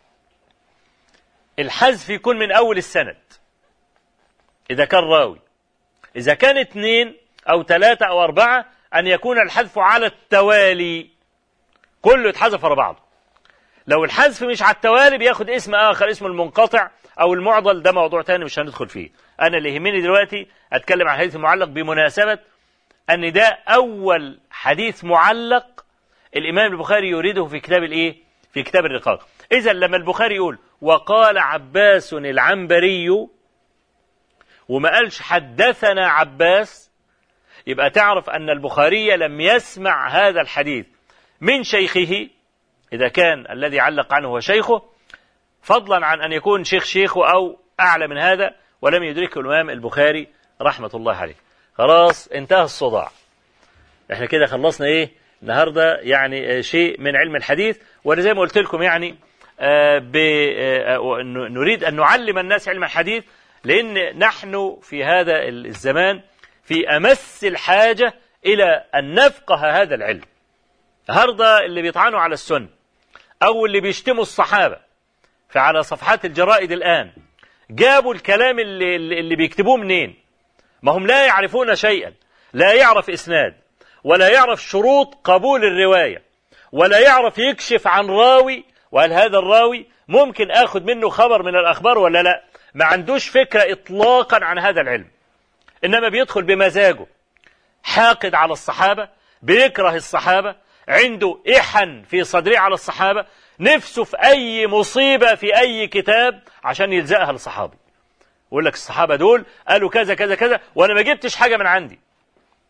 الحذف يكون من أول السند إذا كان راوي إذا كان اثنين أو ثلاثة أو أربعة أن يكون الحذف على التوالي كله يتحذف ورا بعضه لو الحذف مش على التوالي بياخد اسم آخر اسمه المنقطع أو المعضل ده موضوع تاني مش هندخل فيه أنا اللي يهمني دلوقتي أتكلم عن الحديث المعلق بمناسبة أن ده أول حديث معلق الإمام البخاري يريده في كتاب الإيه؟ في كتاب الرقاق إذا لما البخاري يقول وقال عباس العنبري وما قالش حدثنا عباس يبقى تعرف أن البخاري لم يسمع هذا الحديث من شيخه إذا كان الذي علق عنه هو شيخه فضلا عن أن يكون شيخ شيخه أو أعلى من هذا ولم يدركه الإمام البخاري رحمة الله عليه خلاص انتهى الصداع احنا كده خلصنا ايه النهارده يعني شيء من علم الحديث وانا زي ما قلت لكم يعني آه آه نريد ان نعلم الناس علم الحديث لان نحن في هذا الزمان في امس الحاجه الى ان نفقه هذا العلم النهارده اللي بيطعنوا على السنه او اللي بيشتموا الصحابه فعلى صفحات الجرائد الان جابوا الكلام اللي, اللي بيكتبوه منين ما هم لا يعرفون شيئا لا يعرف اسناد ولا يعرف شروط قبول الروايه ولا يعرف يكشف عن راوي وهل هذا الراوي ممكن اخذ منه خبر من الاخبار ولا لا ما عندوش فكره اطلاقا عن هذا العلم انما بيدخل بمزاجه حاقد على الصحابه بيكره الصحابه عنده إحن في صدره على الصحابة نفسه في أي مصيبة في أي كتاب عشان يلزقها للصحابي يقول لك الصحابة دول قالوا كذا كذا كذا وأنا ما جبتش حاجة من عندي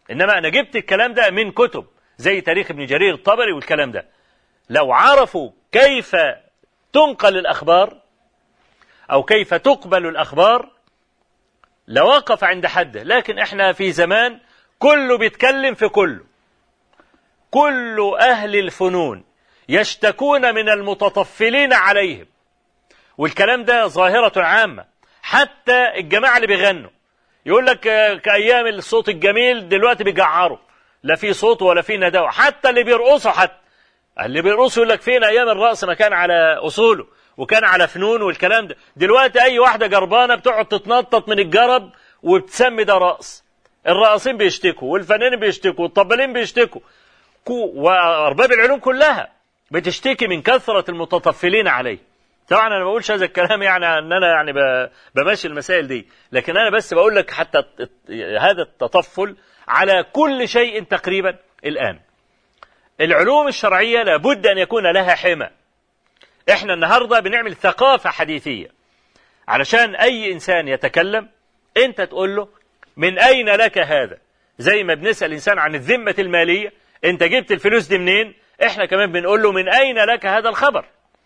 إنما أنا جبت الكلام ده من كتب زي تاريخ ابن جرير الطبري والكلام ده لو عرفوا كيف تنقل الأخبار أو كيف تقبل الأخبار لوقف عند حده لكن احنا في زمان كله بيتكلم في كله كل أهل الفنون يشتكون من المتطفلين عليهم والكلام ده ظاهرة عامة حتى الجماعة اللي بيغنوا يقول لك كأيام الصوت الجميل دلوقتي بيجعروا لا في صوت ولا في نداء حتى اللي بيرقصوا حتى اللي بيرقصوا يقول لك فين أيام الرقص ما كان على أصوله وكان على فنون والكلام ده دلوقتي أي واحدة جربانة بتقعد تتنطط من الجرب وبتسمي ده رقص الراقصين بيشتكوا والفنانين بيشتكوا والطبالين بيشتكوا وأرباب العلوم كلها بتشتكي من كثرة المتطفلين عليه طبعا انا ما بقولش هذا الكلام يعني ان انا يعني بمشي المسائل دي لكن انا بس بقول لك حتى هذا التطفل على كل شيء تقريبا الان العلوم الشرعيه لابد ان يكون لها حمى احنا النهارده بنعمل ثقافه حديثيه علشان اي انسان يتكلم انت تقول له من اين لك هذا زي ما بنسال انسان عن الذمه الماليه انت جبت الفلوس دي منين احنا كمان بنقول له من اين لك هذا الخبر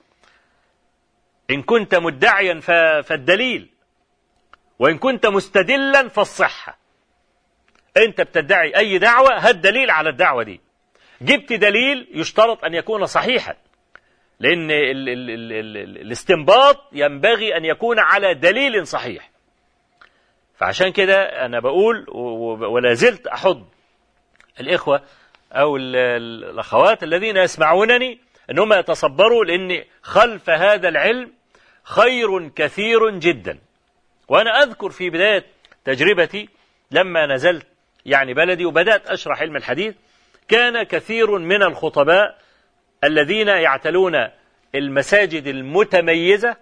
إن كنت مدعيا فالدليل وإن كنت مستدلا فالصحة أنت بتدعي أي دعوة هات دليل على الدعوة دي جبت دليل يشترط أن يكون صحيحا لأن ال ال ال ال ال الاستنباط ينبغي أن يكون على دليل صحيح فعشان كده أنا بقول ولا زلت أحض الإخوة أو الأخوات الذين يسمعونني أنهم يتصبروا لأن خلف هذا العلم خير كثير جدا وأنا أذكر في بداية تجربتي لما نزلت يعني بلدي وبدأت أشرح علم الحديث كان كثير من الخطباء الذين يعتلون المساجد المتميزة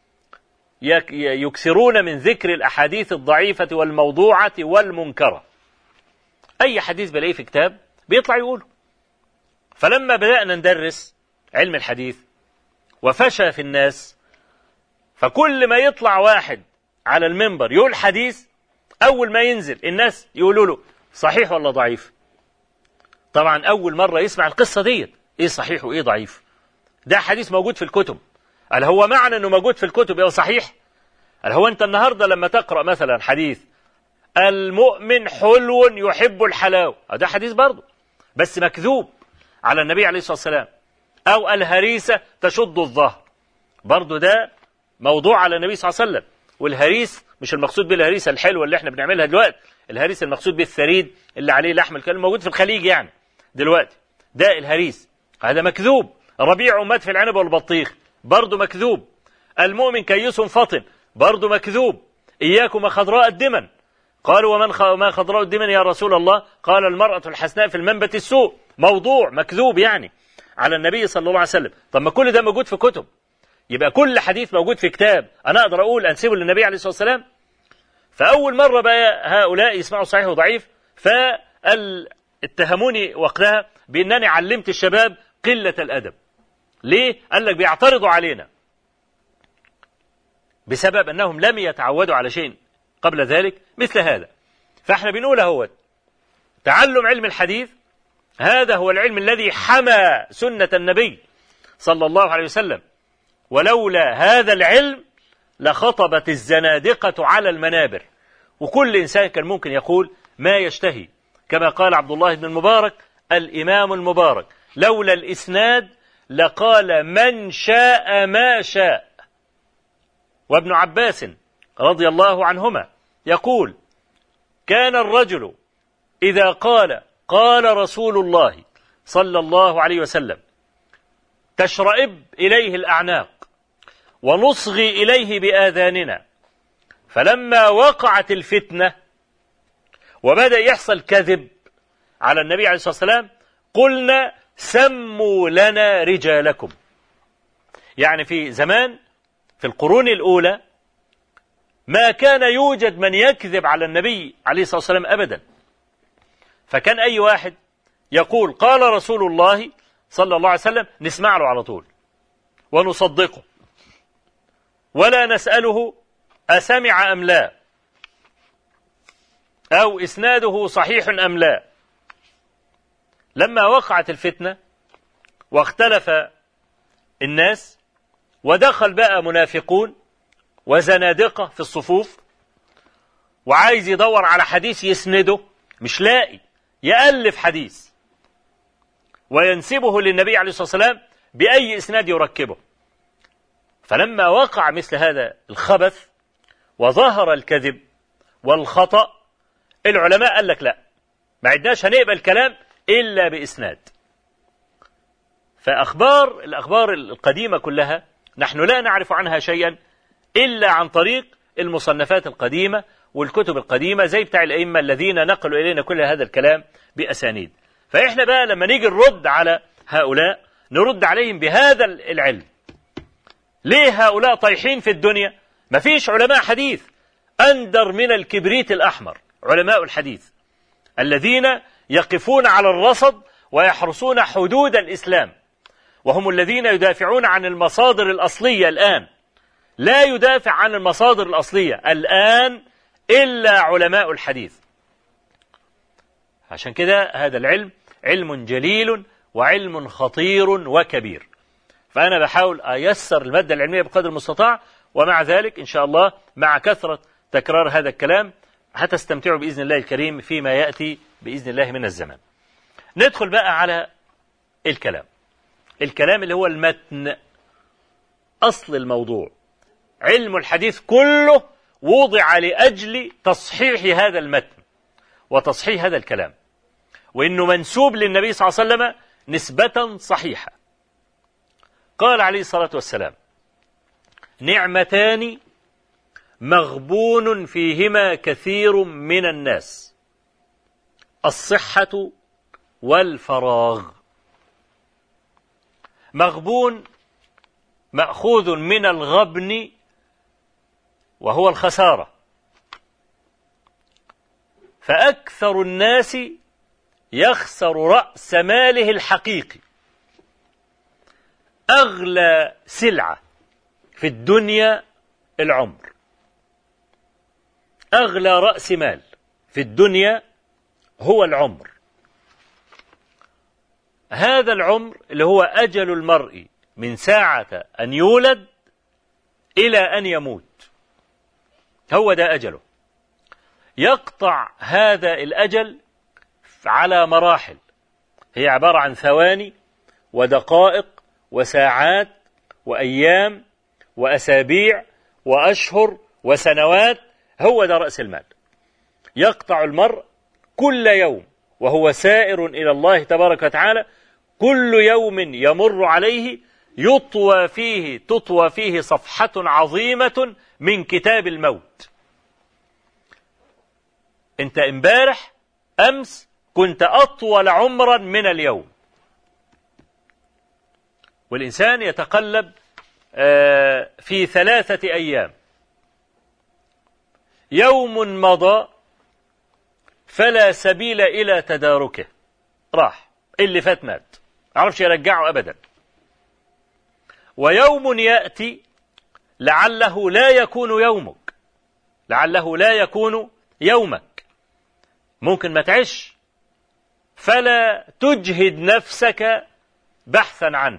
يكثرون من ذكر الأحاديث الضعيفة والموضوعة والمنكرة أي حديث بلاقيه في كتاب بيطلع يقوله فلما بدأنا ندرس علم الحديث وفشى في الناس فكل ما يطلع واحد على المنبر يقول حديث أول ما ينزل الناس يقولوا له صحيح ولا ضعيف طبعا أول مرة يسمع القصة ديت إيه صحيح وإيه ضعيف ده حديث موجود في الكتب قال هو معنى أنه موجود في الكتب يبقى صحيح قال هو أنت النهاردة لما تقرأ مثلا حديث المؤمن حلو يحب الحلاوة ده حديث برضه بس مكذوب على النبي عليه الصلاة والسلام أو الهريسة تشد الظهر برضه ده موضوع على النبي صلى الله عليه وسلم والهريس مش المقصود بالهريسة الحلوة اللي احنا بنعملها دلوقتي الهريس المقصود بالثريد اللي عليه لحم الكلام موجود في الخليج يعني دلوقتي ده الهريس هذا مكذوب ربيع مات في العنب والبطيخ برضه مكذوب المؤمن كيس فطن برضه مكذوب إياكم خضراء الدمن قالوا ومن خ... ما خضراء الدمن يا رسول الله قال المرأة الحسناء في المنبت السوء موضوع مكذوب يعني على النبي صلى الله عليه وسلم طب ما كل ده موجود في كتب يبقى كل حديث موجود في كتاب أنا أقدر أقول أنسبه للنبي عليه الصلاة والسلام فأول مرة بقى هؤلاء يسمعوا صحيح وضعيف فاتهموني وقتها بأنني علمت الشباب قلة الأدب ليه؟ قال لك بيعترضوا علينا بسبب أنهم لم يتعودوا على شيء قبل ذلك مثل هذا فاحنا بنقول هو تعلم علم الحديث هذا هو العلم الذي حمى سنة النبي صلى الله عليه وسلم ولولا هذا العلم لخطبت الزنادقة على المنابر وكل إنسان كان ممكن يقول ما يشتهي كما قال عبد الله بن المبارك الإمام المبارك لولا الإسناد لقال من شاء ما شاء وابن عباس رضي الله عنهما يقول كان الرجل إذا قال قال رسول الله صلى الله عليه وسلم تشرئب إليه الأعناق ونصغي إليه بآذاننا فلما وقعت الفتنة وبدأ يحصل كذب على النبي عليه الصلاة والسلام قلنا سموا لنا رجالكم يعني في زمان في القرون الأولى ما كان يوجد من يكذب على النبي عليه الصلاة والسلام أبدا فكان أي واحد يقول قال رسول الله صلى الله عليه وسلم نسمع له على طول ونصدقه ولا نسأله أسمع أم لا أو إسناده صحيح أم لا لما وقعت الفتنة واختلف الناس ودخل بقى منافقون وزنادقة في الصفوف وعايز يدور على حديث يسنده مش لاقي يألف حديث وينسبه للنبي عليه الصلاة والسلام بأي إسناد يركبه فلما وقع مثل هذا الخبث وظهر الكذب والخطأ العلماء قال لك لا ما عدناش هنقبل كلام إلا بإسناد فأخبار الأخبار القديمة كلها نحن لا نعرف عنها شيئا إلا عن طريق المصنفات القديمة والكتب القديمة زي بتاع الأئمة الذين نقلوا إلينا كل هذا الكلام بأسانيد فإحنا بقى لما نيجي نرد على هؤلاء نرد عليهم بهذا العلم ليه هؤلاء طايحين في الدنيا مفيش علماء حديث أندر من الكبريت الأحمر علماء الحديث الذين يقفون على الرصد ويحرسون حدود الإسلام وهم الذين يدافعون عن المصادر الأصلية الآن لا يدافع عن المصادر الأصلية الآن إلا علماء الحديث عشان كده هذا العلم علم جليل وعلم خطير وكبير فأنا بحاول أيسر المادة العلمية بقدر المستطاع ومع ذلك إن شاء الله مع كثرة تكرار هذا الكلام هتستمتعوا بإذن الله الكريم فيما يأتي بإذن الله من الزمان ندخل بقى على الكلام الكلام اللي هو المتن أصل الموضوع علم الحديث كله وضع لأجل تصحيح هذا المتن وتصحيح هذا الكلام وإنه منسوب للنبي صلى الله عليه وسلم نسبة صحيحة قال عليه الصلاة والسلام نعمتان مغبون فيهما كثير من الناس الصحة والفراغ مغبون مأخوذ من الغبن وهو الخسارة فأكثر الناس يخسر رأس ماله الحقيقي أغلى سلعة في الدنيا العمر أغلى رأس مال في الدنيا هو العمر هذا العمر اللي هو أجل المرء من ساعة أن يولد إلى أن يموت هو ده أجله يقطع هذا الأجل على مراحل هي عبارة عن ثواني ودقائق وساعات وأيام وأسابيع وأشهر وسنوات هو ده رأس المال يقطع المرء كل يوم وهو سائر إلى الله تبارك وتعالى كل يوم يمر عليه يطوى فيه تطوى فيه صفحة عظيمة من كتاب الموت انت امبارح امس كنت اطول عمرا من اليوم والانسان يتقلب في ثلاثة ايام يوم مضى فلا سبيل الى تداركه راح اللي فات مات عرفش يرجعه ابدا ويوم ياتي لعله لا يكون يومك لعله لا يكون يومك ممكن ما تعيش فلا تجهد نفسك بحثا عنه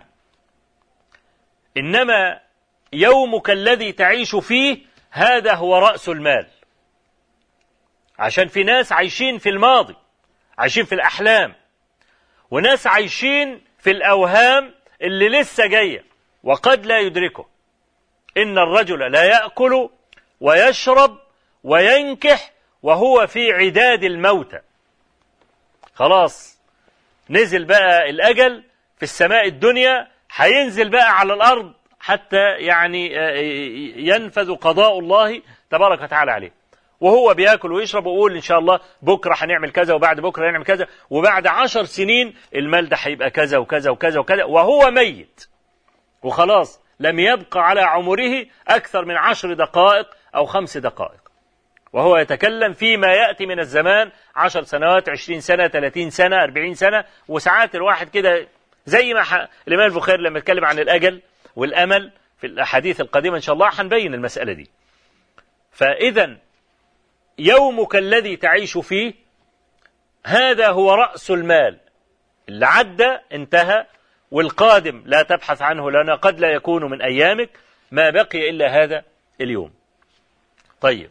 انما يومك الذي تعيش فيه هذا هو راس المال عشان في ناس عايشين في الماضي عايشين في الاحلام وناس عايشين في الاوهام اللي لسه جايه وقد لا يدركه ان الرجل لا ياكل ويشرب وينكح وهو في عداد الموتى خلاص نزل بقى الأجل في السماء الدنيا هينزل بقى على الأرض حتى يعني ينفذ قضاء الله تبارك وتعالى عليه وهو بياكل ويشرب ويقول ان شاء الله بكره هنعمل كذا وبعد بكره هنعمل كذا وبعد عشر سنين المال ده هيبقى كذا وكذا وكذا وكذا وهو ميت وخلاص لم يبقى على عمره اكثر من عشر دقائق او خمس دقائق وهو يتكلم فيما يأتي من الزمان عشر سنوات عشرين سنة ثلاثين سنة أربعين سنة وساعات الواحد كده زي ما ح... الإمام البخاري لما يتكلم عن الأجل والأمل في الأحاديث القديمة إن شاء الله هنبين المسألة دي فإذا يومك الذي تعيش فيه هذا هو رأس المال اللي عدى انتهى والقادم لا تبحث عنه لأن قد لا يكون من أيامك ما بقي إلا هذا اليوم طيب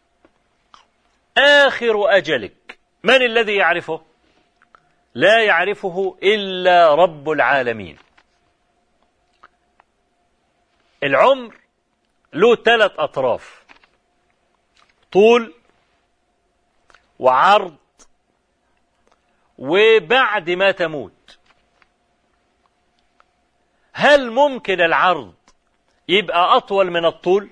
آخر أجلك من الذي يعرفه لا يعرفه إلا رب العالمين العمر له ثلاث أطراف طول وعرض وبعد ما تموت هل ممكن العرض يبقى أطول من الطول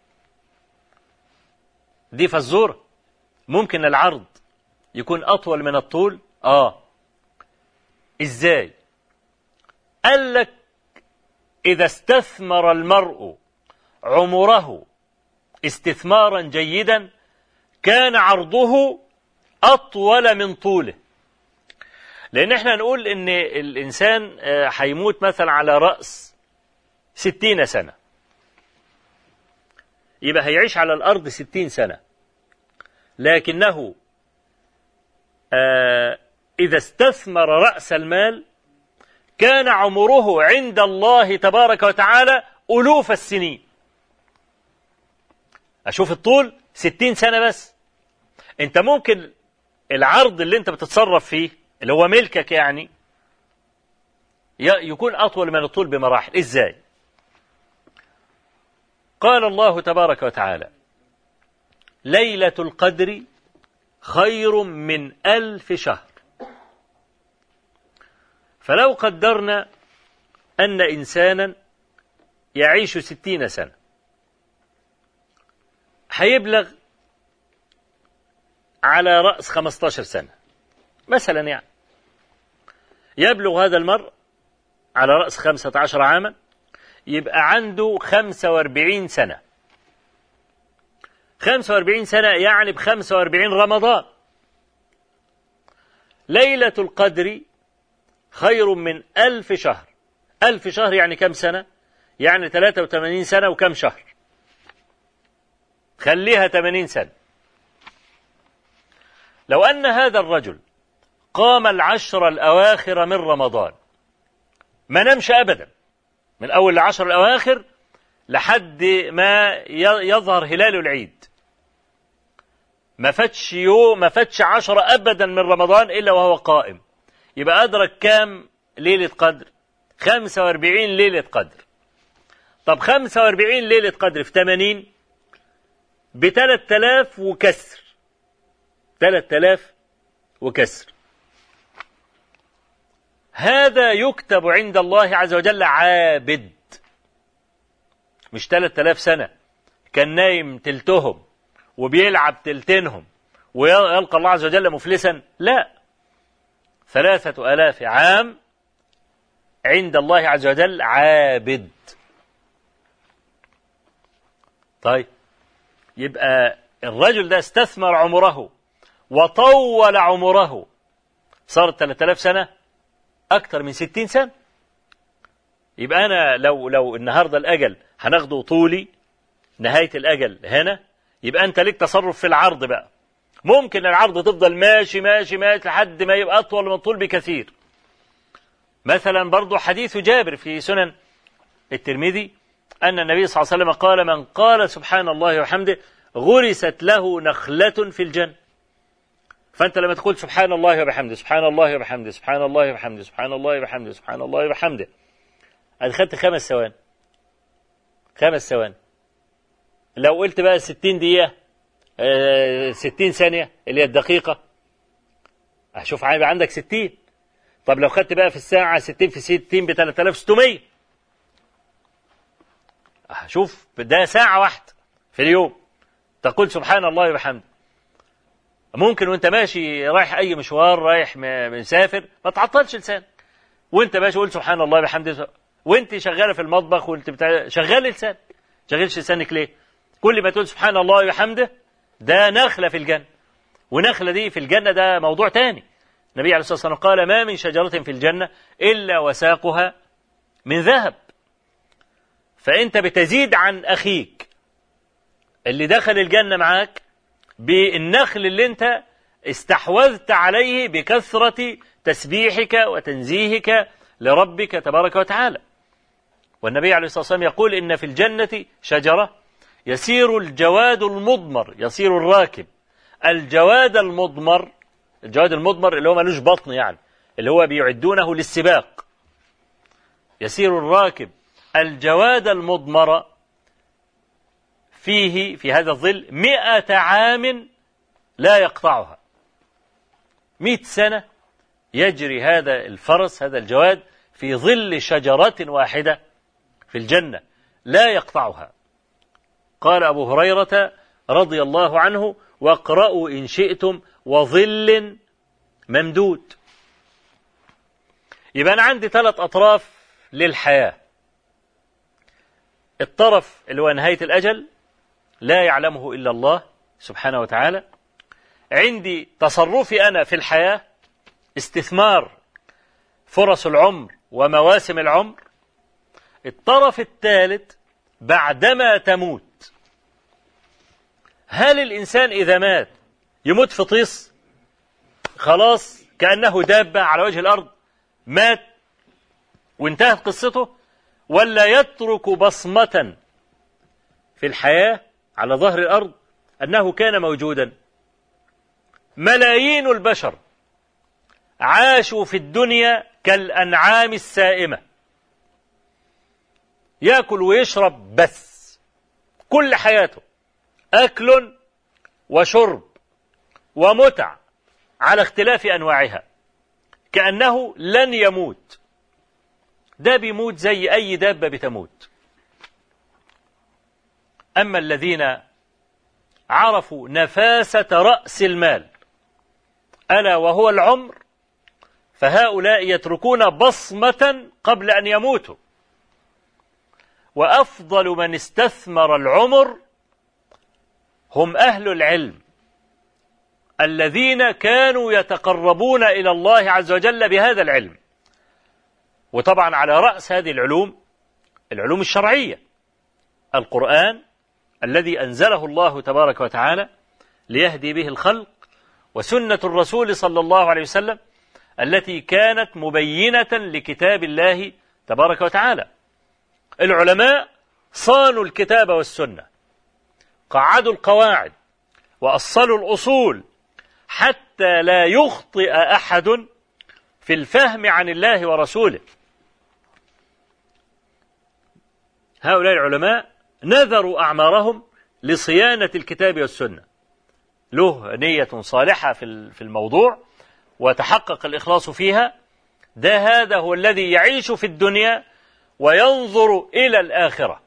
دي فزورة ممكن العرض يكون أطول من الطول آه إزاي قال لك إذا استثمر المرء عمره استثمارا جيدا كان عرضه أطول من طوله لأن احنا نقول إن الإنسان هيموت مثلا على رأس ستين سنة يبقى هيعيش على الأرض ستين سنة لكنه إذا استثمر رأس المال كان عمره عند الله تبارك وتعالى ألوف السنين أشوف الطول ستين سنة بس أنت ممكن العرض اللي أنت بتتصرف فيه اللي هو ملكك يعني يكون أطول من الطول بمراحل إزاي قال الله تبارك وتعالى ليلة القدر خير من ألف شهر فلو قدرنا أن إنسانا يعيش ستين سنة هيبلغ على رأس خمستاشر سنة مثلا يعني يبلغ هذا المرء على رأس خمسة عشر عاما يبقى عنده خمسة واربعين سنة خمسة واربعين سنة يعني بخمسة واربعين رمضان ليلة القدر خير من ألف شهر ألف شهر يعني كم سنة يعني 83 سنة وكم شهر خليها 80 سنة لو أن هذا الرجل قام العشر الأواخر من رمضان ما نمشي أبدا من أول العشر الأواخر لحد ما يظهر هلال العيد ما فاتش يوم ما فاتش عشرة أبدا من رمضان إلا وهو قائم يبقى أدرك كام ليلة قدر 45 ليلة قدر طب 45 ليلة قدر في 80 ب 3000 وكسر 3000 وكسر هذا يكتب عند الله عز وجل عابد مش 3000 سنة كان نايم تلتهم وبيلعب تلتينهم ويلقى الله عز وجل مفلسا لا ثلاثة آلاف عام عند الله عز وجل عابد طيب يبقى الرجل ده استثمر عمره وطول عمره صارت 3000 سنة أكثر من 60 سنة يبقى أنا لو لو النهاردة الأجل هناخده طولي نهاية الأجل هنا يبقى أنت ليك تصرف في العرض بقى ممكن العرض تفضل ماشي ماشي ماشي لحد ما يبقى أطول من الطول بكثير مثلا برضو حديث جابر في سنن الترمذي أن النبي صلى الله عليه وسلم قال من قال سبحان الله وحمده غرست له نخلة في الجنة فأنت لما تقول سبحان الله وبحمده سبحان الله وبحمده سبحان الله وبحمده سبحان الله وبحمده سبحان الله وبحمده أدخلت خمس ثواني خمس ثواني لو قلت بقى 60 دقيقة آه 60 ثانية اللي هي الدقيقة هشوف هيبقى عندك 60 طب لو خدت بقى في الساعة 60 في 60 ب 3600 شوف ده ساعة واحدة في اليوم تقول سبحان الله وبحمده ممكن وانت ماشي رايح اي مشوار رايح مسافر ما تعطلش لسانك وانت ماشي قول سبحان الله وبحمده وانت شغاله في المطبخ وانت بتاع شغال لسانك شغلش لسانك ليه كل ما تقول سبحان الله وبحمده ده نخلة في الجنة ونخلة دي في الجنة ده موضوع تاني النبي عليه الصلاة والسلام قال ما من شجرة في الجنة إلا وساقها من ذهب فأنت بتزيد عن أخيك اللي دخل الجنة معاك بالنخل اللي أنت استحوذت عليه بكثرة تسبيحك وتنزيهك لربك تبارك وتعالى والنبي عليه الصلاة والسلام يقول إن في الجنة شجرة يسير الجواد المضمر يسير الراكب الجواد المضمر الجواد المضمر اللي هو ملوش بطن يعني اللي هو بيعدونه للسباق يسير الراكب الجواد المضمر فيه في هذا الظل مئة عام لا يقطعها مئة سنة يجري هذا الفرس هذا الجواد في ظل شجرة واحدة في الجنة لا يقطعها قال أبو هريرة رضي الله عنه واقرأوا إن شئتم وظل ممدود يبقى أنا عندي ثلاث أطراف للحياة الطرف اللي هو نهاية الأجل لا يعلمه إلا الله سبحانه وتعالى عندي تصرفي أنا في الحياة استثمار فرص العمر ومواسم العمر الطرف الثالث بعدما تموت هل الإنسان إذا مات يموت في طيس خلاص كأنه دابة على وجه الأرض مات وانتهت قصته ولا يترك بصمة في الحياة على ظهر الأرض أنه كان موجودا ملايين البشر عاشوا في الدنيا كالأنعام السائمة ياكل ويشرب بس كل حياته أكل وشرب ومتع على اختلاف أنواعها كأنه لن يموت ده بيموت زي أي دابة بتموت أما الذين عرفوا نفاسة رأس المال ألا وهو العمر فهؤلاء يتركون بصمة قبل أن يموتوا وأفضل من استثمر العمر هم أهل العلم الذين كانوا يتقربون إلى الله عز وجل بهذا العلم وطبعا على رأس هذه العلوم العلوم الشرعية القرآن الذي أنزله الله تبارك وتعالى ليهدي به الخلق وسنة الرسول صلى الله عليه وسلم التي كانت مبينة لكتاب الله تبارك وتعالى العلماء صانوا الكتاب والسنة قعدوا القواعد وأصلوا الأصول حتى لا يخطئ أحد في الفهم عن الله ورسوله هؤلاء العلماء نذروا أعمارهم لصيانة الكتاب والسنة له نية صالحة في الموضوع وتحقق الإخلاص فيها ده هذا هو الذي يعيش في الدنيا وينظر إلى الآخرة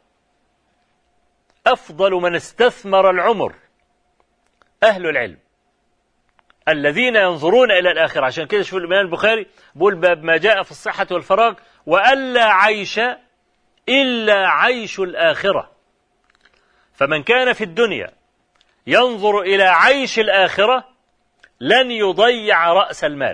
أفضل من استثمر العمر أهل العلم الذين ينظرون إلى الآخرة عشان كده شوف الإمام البخاري بيقول باب ما جاء في الصحة والفراغ وألا عيش إلا عيش الآخرة فمن كان في الدنيا ينظر إلى عيش الآخرة لن يضيع رأس المال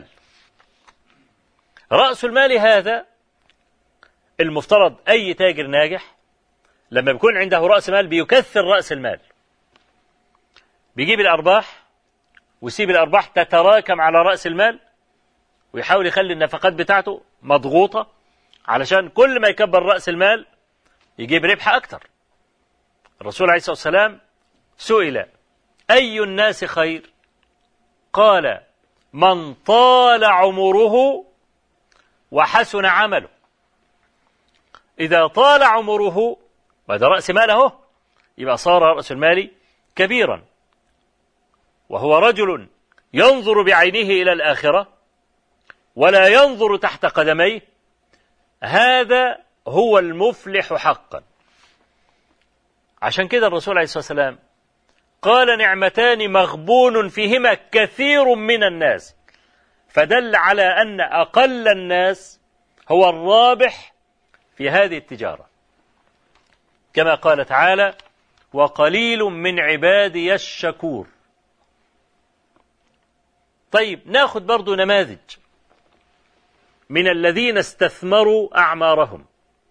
رأس المال هذا المفترض أي تاجر ناجح لما بيكون عنده رأس مال بيكثر رأس المال بيجيب الأرباح ويسيب الأرباح تتراكم على رأس المال ويحاول يخلي النفقات بتاعته مضغوطة علشان كل ما يكبر رأس المال يجيب ربح أكتر الرسول عليه الصلاة والسلام سئل أي الناس خير قال من طال عمره وحسن عمله إذا طال عمره وهذا رأس ماله يبقى صار رأس المال كبيرا وهو رجل ينظر بعينه إلى الآخرة ولا ينظر تحت قدميه هذا هو المفلح حقا عشان كده الرسول عليه الصلاة والسلام قال نعمتان مغبون فيهما كثير من الناس فدل على أن أقل الناس هو الرابح في هذه التجارة كما قال تعالى وقليل من عبادي الشكور طيب ناخذ برضو نماذج من الذين استثمروا أعمارهم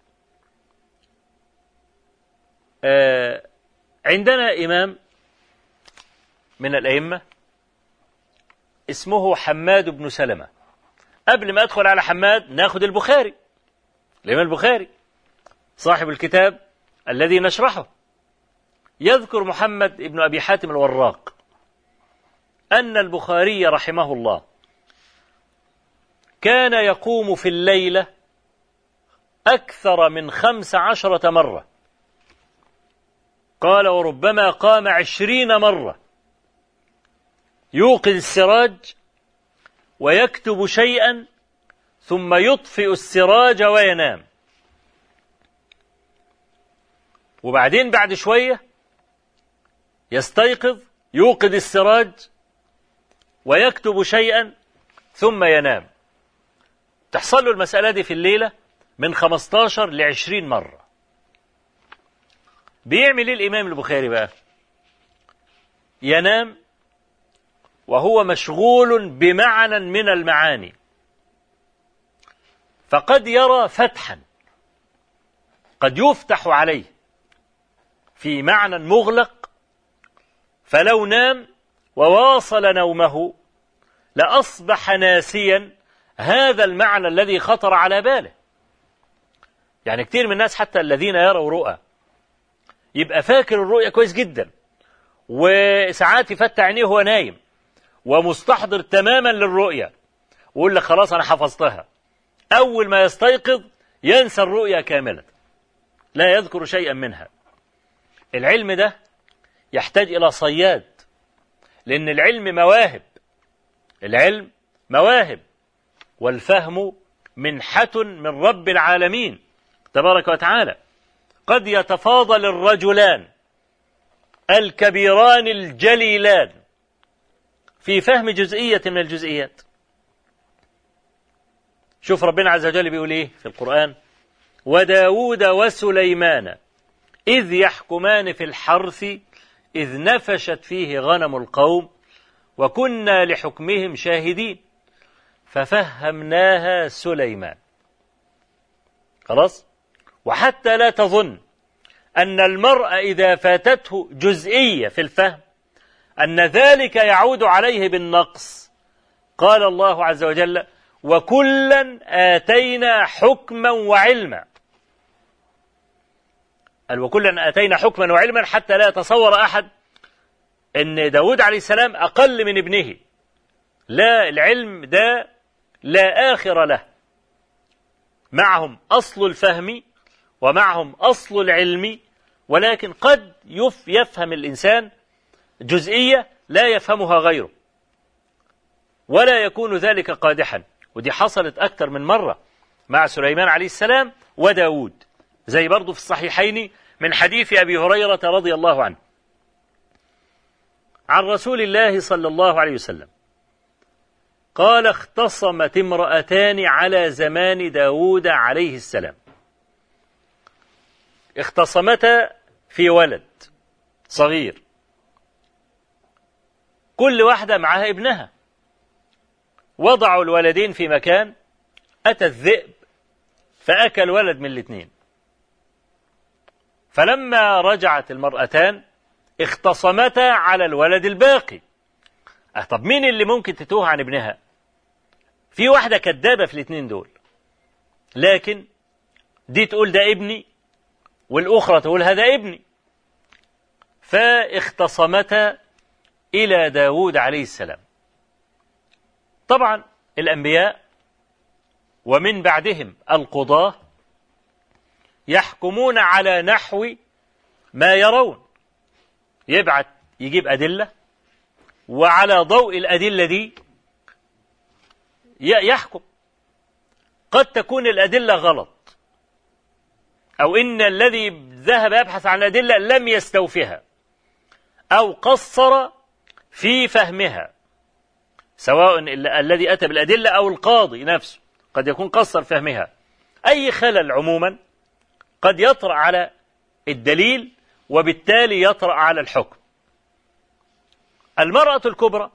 آه عندنا إمام من الأئمة اسمه حماد بن سلمة قبل ما أدخل على حماد ناخد البخاري الإمام البخاري صاحب الكتاب الذي نشرحه يذكر محمد بن أبي حاتم الوراق أن البخاري رحمه الله كان يقوم في الليلة أكثر من خمس عشرة مرة قال وربما قام عشرين مرة يوقد السراج ويكتب شيئا ثم يطفئ السراج وينام وبعدين بعد شوية يستيقظ يوقد السراج ويكتب شيئا ثم ينام تحصل له المسألة دي في الليلة من 15 ل 20 مرة بيعمل ايه الإمام البخاري بقى ينام وهو مشغول بمعنى من المعاني فقد يرى فتحا قد يفتح عليه في معنى مغلق فلو نام وواصل نومه لأصبح ناسيا هذا المعنى الذي خطر على باله يعني كتير من الناس حتى الذين يروا رؤى يبقى فاكر الرؤيا كويس جدا وساعات يفتح عينيه وهو نايم ومستحضر تماما للرؤيا ويقول لك خلاص انا حفظتها اول ما يستيقظ ينسى الرؤيا كامله لا يذكر شيئا منها العلم ده يحتاج الى صياد لان العلم مواهب العلم مواهب والفهم منحة من رب العالمين تبارك وتعالى قد يتفاضل الرجلان الكبيران الجليلان في فهم جزئية من الجزئيات شوف ربنا عز وجل بيقول ايه في القرآن وداود وسليمان إذ يحكمان في الحرث إذ نفشت فيه غنم القوم وكنا لحكمهم شاهدين ففهمناها سليمان خلاص وحتى لا تظن أن المرء إذا فاتته جزئية في الفهم أن ذلك يعود عليه بالنقص قال الله عز وجل وكلا آتينا حكما وعلما قال وكلا آتينا حكما وعلما حتى لا يتصور أحد أن داود عليه السلام أقل من ابنه لا العلم ده لا آخر له معهم أصل الفهم ومعهم أصل العلم ولكن قد يفهم الإنسان جزئية لا يفهمها غيره ولا يكون ذلك قادحا ودي حصلت أكثر من مرة مع سليمان عليه السلام وداود زي برضو في الصحيحين من حديث أبي هريرة رضي الله عنه عن رسول الله صلى الله عليه وسلم قال اختصمت امرأتان على زمان داود عليه السلام اختصمتا في ولد صغير كل واحدة معها ابنها وضعوا الولدين في مكان أتى الذئب فأكل ولد من الاثنين فلما رجعت المرأتان اختصمتا على الولد الباقي أه طب مين اللي ممكن تتوه عن ابنها في واحدة كدابة في الاثنين دول لكن دي تقول ده ابني والأخرى تقول هذا ابني فاختصمتا إلى داود عليه السلام طبعا الأنبياء ومن بعدهم القضاة يحكمون على نحو ما يرون يبعت يجيب أدلة وعلى ضوء الأدلة دي يحكم قد تكون الأدلة غلط أو إن الذي ذهب يبحث عن الأدلة لم يستوفها أو قصر في فهمها سواء الذي أتى بالأدلة أو القاضي نفسه قد يكون قصر فهمها أي خلل عموما قد يطرأ على الدليل وبالتالي يطرأ على الحكم المرأة الكبرى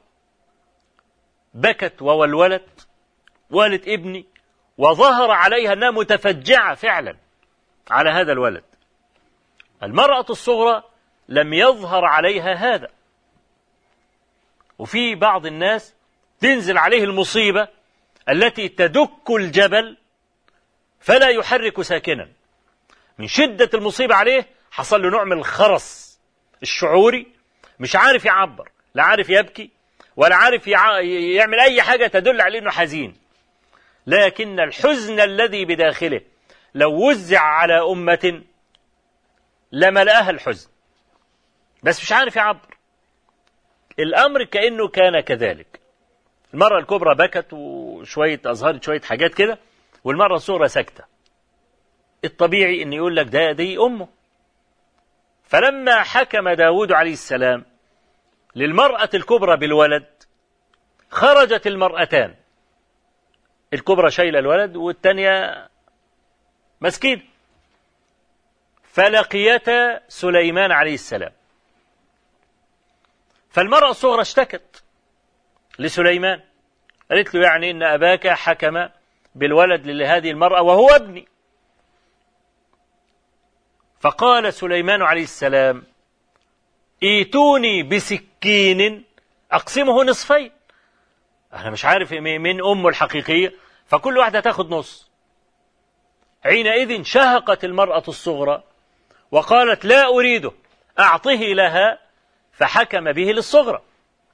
بكت وولولت والد ابني وظهر عليها أنها متفجعة فعلا على هذا الولد المرأة الصغرى لم يظهر عليها هذا وفي بعض الناس تنزل عليه المصيبة التي تدك الجبل فلا يحرك ساكنا من شدة المصيبة عليه حصل له نوع من الخرس الشعوري مش عارف يعبر لا عارف يبكي ولا عارف يعمل أي حاجة تدل عليه أنه حزين لكن الحزن الذي بداخله لو وزع على أمة لملأها الحزن بس مش عارف يعبر الأمر كأنه كان كذلك المرة الكبرى بكت وشوية أظهرت شوية حاجات كده والمرة الصغرى سكتة الطبيعي أن يقول لك ده دي أمه فلما حكم داود عليه السلام للمرأة الكبرى بالولد خرجت المرأتان الكبرى شايلة الولد والثانية مسكين فلقيتا سليمان عليه السلام فالمرأة الصغرى اشتكت لسليمان قالت له يعني إن أباك حكم بالولد لهذه المرأة وهو ابني فقال سليمان عليه السلام ايتوني بسكين أقسمه نصفين أنا مش عارف من أمه الحقيقية فكل واحدة تاخد نص حينئذ شهقت المرأة الصغرى وقالت لا أريده أعطه لها فحكم به للصغرى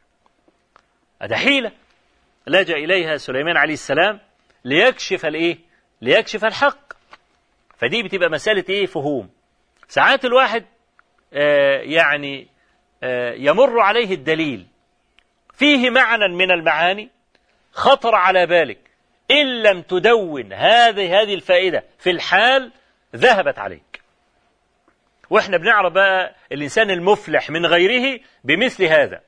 هذا حيلة لجأ إليها سليمان عليه السلام ليكشف الإيه؟ ليكشف الحق فدي بتبقى مسألة إيه فهوم ساعات الواحد آه يعني آه يمر عليه الدليل فيه معنى من المعاني خطر على بالك إن لم تدون هذه هذه الفائدة في الحال ذهبت عليك واحنا بنعرف بقى الإنسان المفلح من غيره بمثل هذا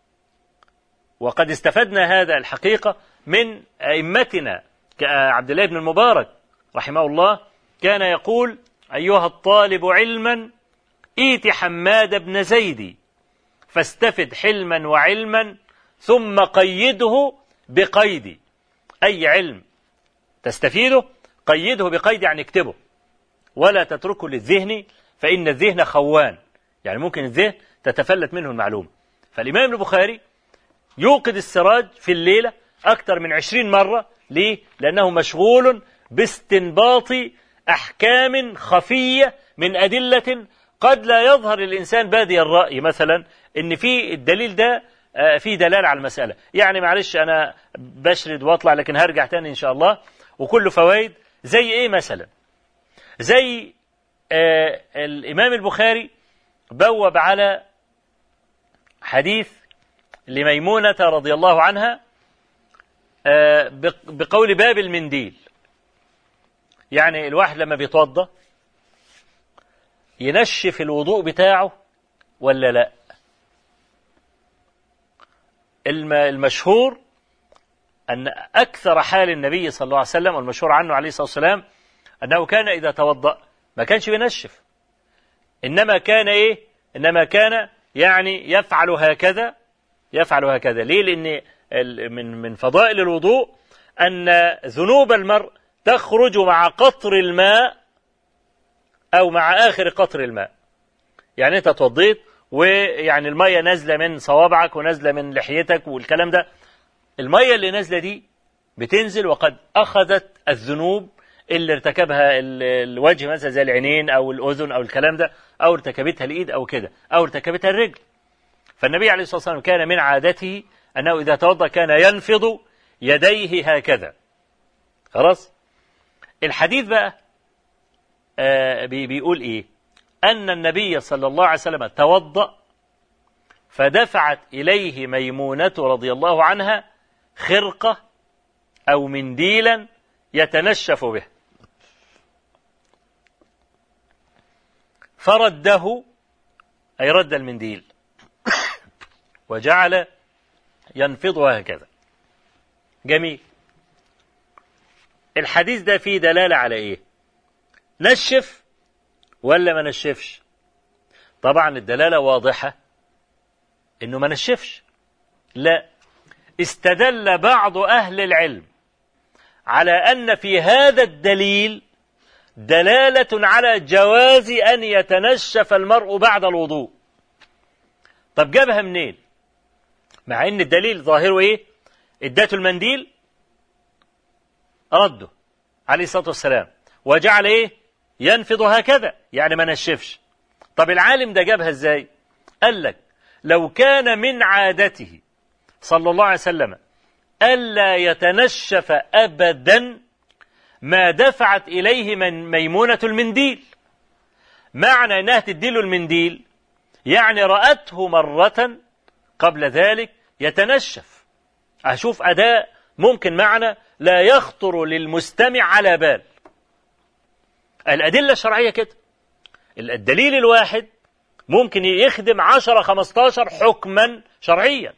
وقد استفدنا هذا الحقيقة من أئمتنا كعبد الله بن المبارك رحمه الله كان يقول أيها الطالب علما إيت حماد بن زيد فاستفد حلما وعلما ثم قيده بقيد أي علم تستفيده قيده بقيد يعني اكتبه ولا تتركه للذهن فإن الذهن خوان يعني ممكن الذهن تتفلت منه المعلومة فالإمام البخاري يوقد السراج في الليلة أكثر من عشرين مرة ليه؟ لأنه مشغول باستنباط أحكام خفية من أدلة قد لا يظهر للإنسان بادي الرأي مثلا إن في الدليل ده في دلالة على المسألة يعني معلش أنا بشرد وأطلع لكن هرجع تاني إن شاء الله وكله فوائد زي إيه مثلا زي آه الإمام البخاري بوب على حديث لميمونة رضي الله عنها آه بقول باب المنديل يعني الواحد لما بيتوضى ينشف الوضوء بتاعه ولا لا المشهور أن أكثر حال النبي صلى الله عليه وسلم والمشهور عنه عليه الصلاة والسلام أنه كان إذا توضأ ما كانش بينشف إنما كان إيه إنما كان يعني يفعل هكذا يفعل هكذا ليه لأن من من فضائل الوضوء أن ذنوب المرء تخرج مع قطر الماء أو مع آخر قطر الماء يعني أنت توضيت ويعني المية نازلة من صوابعك ونازلة من لحيتك والكلام ده المية اللي نازلة دي بتنزل وقد أخذت الذنوب اللي ارتكبها الوجه مثلا زي العينين أو الأذن أو الكلام ده أو ارتكبتها الإيد أو كده أو ارتكبتها الرجل فالنبي عليه الصلاة والسلام كان من عادته أنه إذا توضأ كان ينفض يديه هكذا خلاص الحديث بقى آه بيقول إيه أن النبي صلى الله عليه وسلم توضأ فدفعت إليه ميمونة رضي الله عنها خرقة أو منديلا يتنشف به فرده أي رد المنديل وجعل ينفضها هكذا جميل الحديث ده فيه دلالة على إيه نشف ولا ما نشفش طبعا الدلالة واضحة انه ما نشفش لا استدل بعض اهل العلم على ان في هذا الدليل دلالة على جواز ان يتنشف المرء بعد الوضوء طب جابها منين مع ان الدليل ظاهره ايه اداته المنديل رده عليه الصلاة والسلام وجعل إيه ينفض هكذا يعني ما نشفش طب العالم ده جابها إزاي قال لك لو كان من عادته صلى الله عليه وسلم ألا يتنشف أبدا ما دفعت إليه من ميمونة المنديل معنى أنها تديله المنديل يعني رأته مرة قبل ذلك يتنشف أشوف أداء ممكن معنى لا يخطر للمستمع على بال الأدلة الشرعية كده الدليل الواحد ممكن يخدم عشرة خمستاشر حكما شرعيا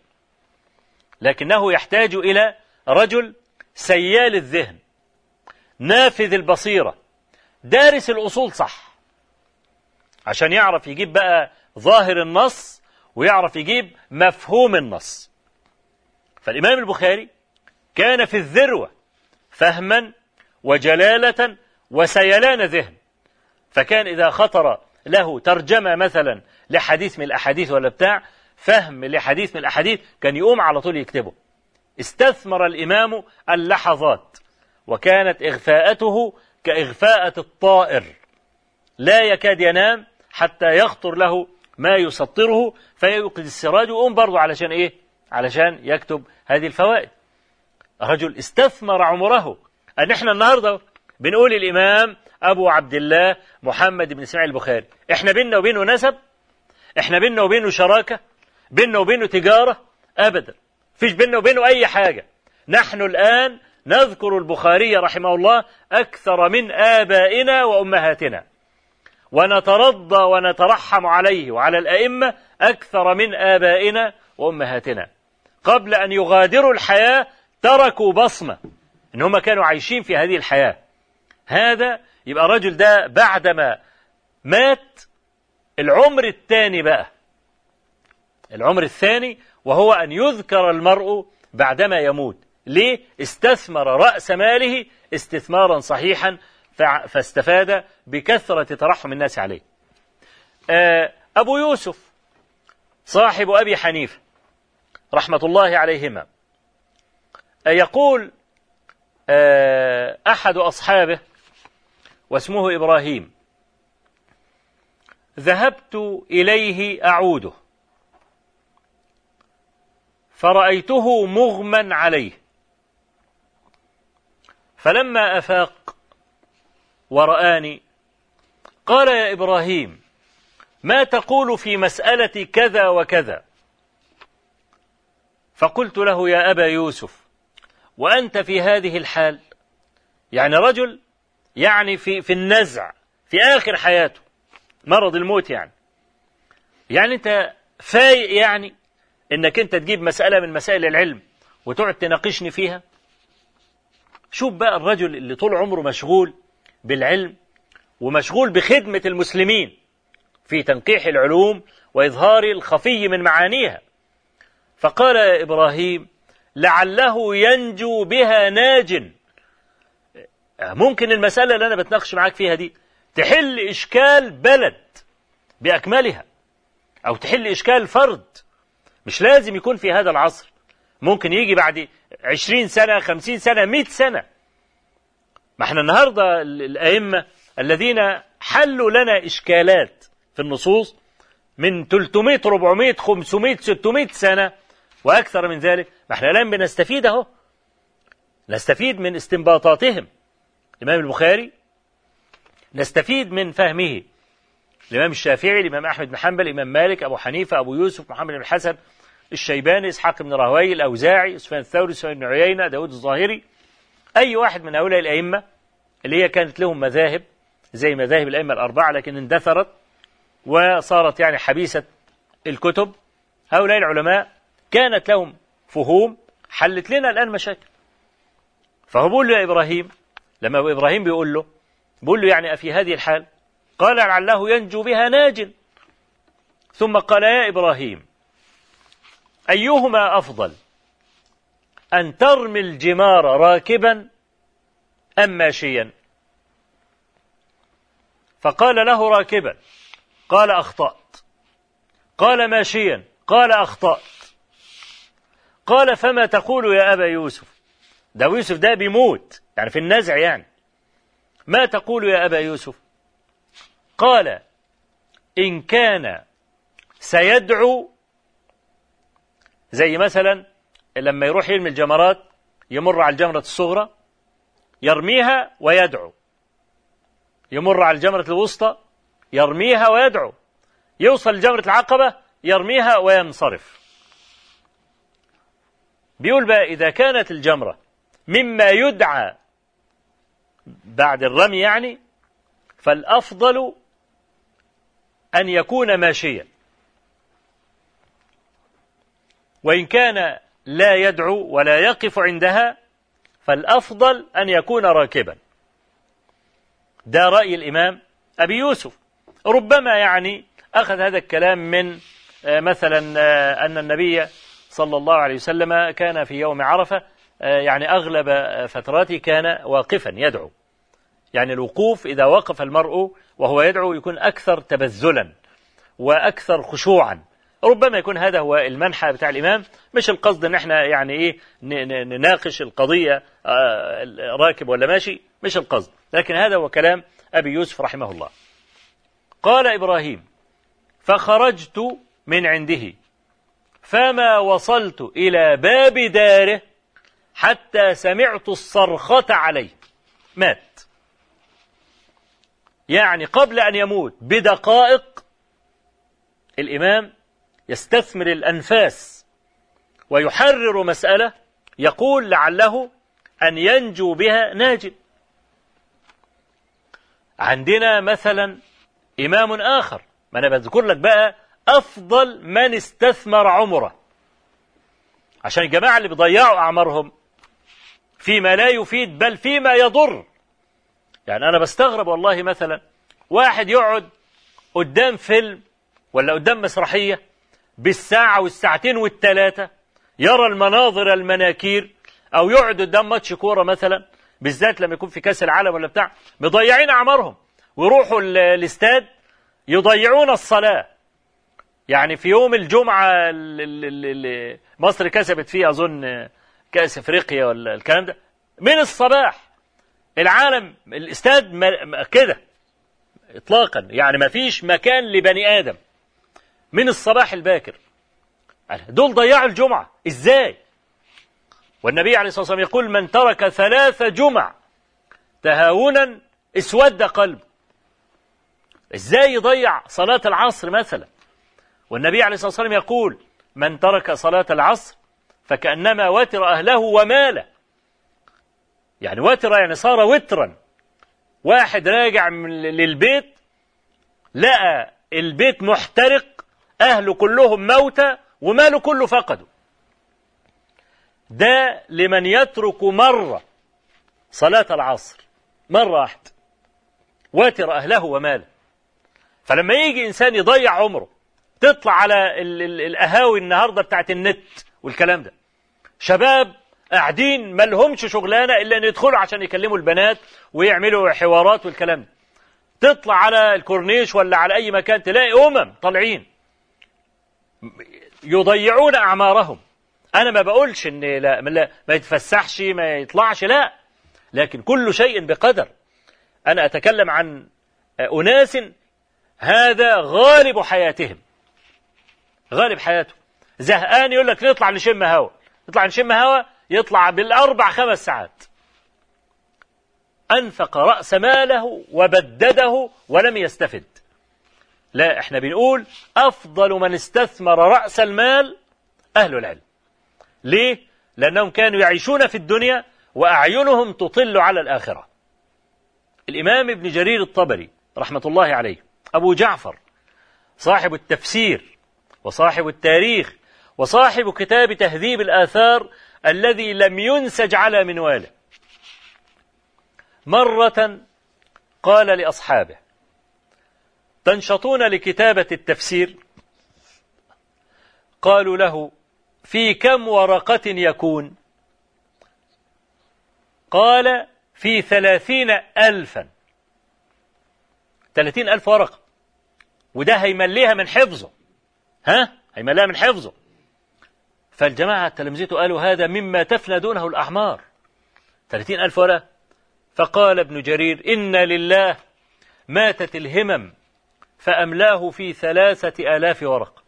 لكنه يحتاج إلى رجل سيال الذهن نافذ البصيرة دارس الأصول صح عشان يعرف يجيب بقى ظاهر النص ويعرف يجيب مفهوم النص فالإمام البخاري كان في الذروة فهما وجلالة وسيلان ذهن فكان إذا خطر له ترجمة مثلا لحديث من الأحاديث ولا بتاع فهم لحديث من الأحاديث كان يقوم على طول يكتبه استثمر الإمام اللحظات وكانت إغفاءته كإغفاءة الطائر لا يكاد ينام حتى يخطر له ما يسطره فيوقد السراج ويقوم برضه علشان إيه علشان يكتب هذه الفوائد رجل استثمر عمره أن احنا النهاردة بنقول الإمام أبو عبد الله محمد بن إسماعيل البخاري احنا بيننا وبينه نسب احنا بيننا وبينه شراكة بيننا وبينه تجارة أبدا فيش بيننا وبينه أي حاجة نحن الآن نذكر البخاري رحمه الله أكثر من آبائنا وأمهاتنا ونترضى ونترحم عليه وعلى الأئمة أكثر من آبائنا وأمهاتنا قبل أن يغادروا الحياة تركوا بصمة إن هم كانوا عايشين في هذه الحياة هذا يبقى الرجل ده بعدما مات العمر الثاني بقى العمر الثاني وهو أن يذكر المرء بعدما يموت ليه استثمر رأس ماله استثمارا صحيحا فاستفاد بكثرة ترحم الناس عليه أبو يوسف صاحب أبي حنيفة رحمة الله عليهما يقول أحد أصحابه واسمه إبراهيم ذهبت إليه أعوده فرأيته مغمى عليه فلما أفاق ورآني قال يا إبراهيم ما تقول في مسألة كذا وكذا فقلت له يا أبا يوسف وأنت في هذه الحال يعني رجل يعني في في النزع في آخر حياته مرض الموت يعني يعني أنت فايق يعني إنك أنت تجيب مسألة من مسائل العلم وتقعد تناقشني فيها شوف بقى الرجل اللي طول عمره مشغول بالعلم ومشغول بخدمة المسلمين في تنقيح العلوم وإظهار الخفي من معانيها فقال يا إبراهيم لعله ينجو بها ناج ممكن المسألة اللي أنا بتناقش معاك فيها دي تحل إشكال بلد بأكملها أو تحل إشكال فرد مش لازم يكون في هذا العصر ممكن يجي بعد عشرين سنة خمسين سنة مئة سنة ما احنا النهاردة الأئمة الذين حلوا لنا إشكالات في النصوص من 300 400 500 600 سنة وأكثر من ذلك ما احنا الآن بنستفيد أهو نستفيد من استنباطاتهم الإمام البخاري نستفيد من فهمه الإمام الشافعي الإمام أحمد بن حنبل الإمام مالك أبو حنيفة أبو يوسف محمد بن الحسن الشيباني إسحاق بن راهوي الأوزاعي سفيان الثوري سفيان بن عيينة داود الظاهري أي واحد من هؤلاء الأئمة اللي هي كانت لهم مذاهب زي مذاهب الأئمة الأربعة لكن اندثرت وصارت يعني حبيسة الكتب هؤلاء العلماء كانت لهم فهوم حلت لنا الآن مشاكل فهو بيقول له يا إبراهيم لما أبو إبراهيم بيقول له بيقول له يعني أفي هذه الحال قال لعله ينجو بها ناج ثم قال يا إبراهيم أيهما أفضل أن ترمي الجمار راكبا أم ماشيا فقال له راكبا قال أخطأت قال ماشيا قال أخطأت قال فما تقول يا أبا يوسف ده يوسف ده بيموت يعني في النزع يعني ما تقول يا أبا يوسف قال إن كان سيدعو زي مثلا لما يروح يرمي الجمرات يمر على الجمرة الصغرى يرميها ويدعو يمر على الجمرة الوسطى يرميها ويدعو يوصل لجمرة العقبة يرميها وينصرف بيقول بقى إذا كانت الجمرة مما يدعى بعد الرمي يعني فالأفضل أن يكون ماشيا وإن كان لا يدعو ولا يقف عندها فالأفضل أن يكون راكبا ده رأي الإمام أبي يوسف ربما يعني أخذ هذا الكلام من آه، مثلا آه، أن النبي صلى الله عليه وسلم كان في يوم عرفة آه، يعني أغلب فتراته كان واقفا يدعو يعني الوقوف إذا وقف المرء وهو يدعو يكون أكثر تبذلا وأكثر خشوعا ربما يكون هذا هو المنحى بتاع الإمام مش القصد ان احنا يعني ايه نناقش القضية راكب ولا ماشي مش القصد لكن هذا هو كلام أبي يوسف رحمه الله قال إبراهيم فخرجت من عنده فما وصلت إلى باب داره حتى سمعت الصرخة عليه مات يعني قبل أن يموت بدقائق الإمام يستثمر الأنفاس ويحرر مسألة يقول لعله أن ينجو بها ناجٍ عندنا مثلا إمام آخر ما أنا بذكر لك بقى أفضل من استثمر عمره عشان الجماعة اللي بيضيعوا أعمارهم فيما لا يفيد بل فيما يضر يعني أنا بستغرب والله مثلا واحد يقعد قدام فيلم ولا قدام مسرحية بالساعة والساعتين والثلاثة يرى المناظر المناكير أو يقعد قدام ماتش كورة مثلا بالذات لما يكون في كاس العالم ولا بتاع مضيعين اعمارهم ويروحوا الاستاد يضيعون الصلاه يعني في يوم الجمعه اللي مصر كسبت فيه اظن كاس افريقيا ولا الكلام ده من الصباح العالم الاستاد كده اطلاقا يعني ما فيش مكان لبني ادم من الصباح الباكر دول ضيعوا الجمعه ازاي والنبي عليه الصلاة والسلام يقول من ترك ثلاث جمع تهاونا اسود قلبه ازاي يضيع صلاة العصر مثلا والنبي عليه الصلاة والسلام يقول من ترك صلاة العصر فكأنما وتر أهله وماله يعني وتر يعني صار وترا واحد راجع للبيت لقى البيت محترق أهله كلهم موتى وماله كله فقده ده لمن يترك مرة صلاة العصر مرة واحدة واتر أهله وماله فلما يجي إنسان يضيع عمره تطلع على القهاوي النهاردة بتاعت النت والكلام ده شباب قاعدين ما لهمش شغلانة إلا أن يدخلوا عشان يكلموا البنات ويعملوا حوارات والكلام ده تطلع على الكورنيش ولا على أي مكان تلاقي أمم طالعين يضيعون أعمارهم أنا ما بقولش إن لا ما, ما يتفسحش ما يطلعش لا لكن كل شيء بقدر أنا أتكلم عن أناس هذا غالب حياتهم غالب حياته زهقان يقول لك نطلع نشم هوا نطلع نشم هوا يطلع بالأربع خمس ساعات أنفق رأس ماله وبدده ولم يستفد لا احنا بنقول أفضل من استثمر رأس المال أهل العلم ليه؟ لأنهم كانوا يعيشون في الدنيا وأعينهم تطل على الآخرة الإمام ابن جرير الطبري رحمة الله عليه أبو جعفر صاحب التفسير وصاحب التاريخ وصاحب كتاب تهذيب الآثار الذي لم ينسج على منواله مرة قال لأصحابه تنشطون لكتابة التفسير قالوا له في كم ورقة يكون قال في ثلاثين ألفا ثلاثين ألف ورقة وده هيمليها من حفظه ها هيمليها من حفظه فالجماعة تلامذته قالوا هذا مما تفنى دونه الأعمار ثلاثين ألف ورقة فقال ابن جرير إن لله ماتت الهمم فأملاه في ثلاثة آلاف ورقة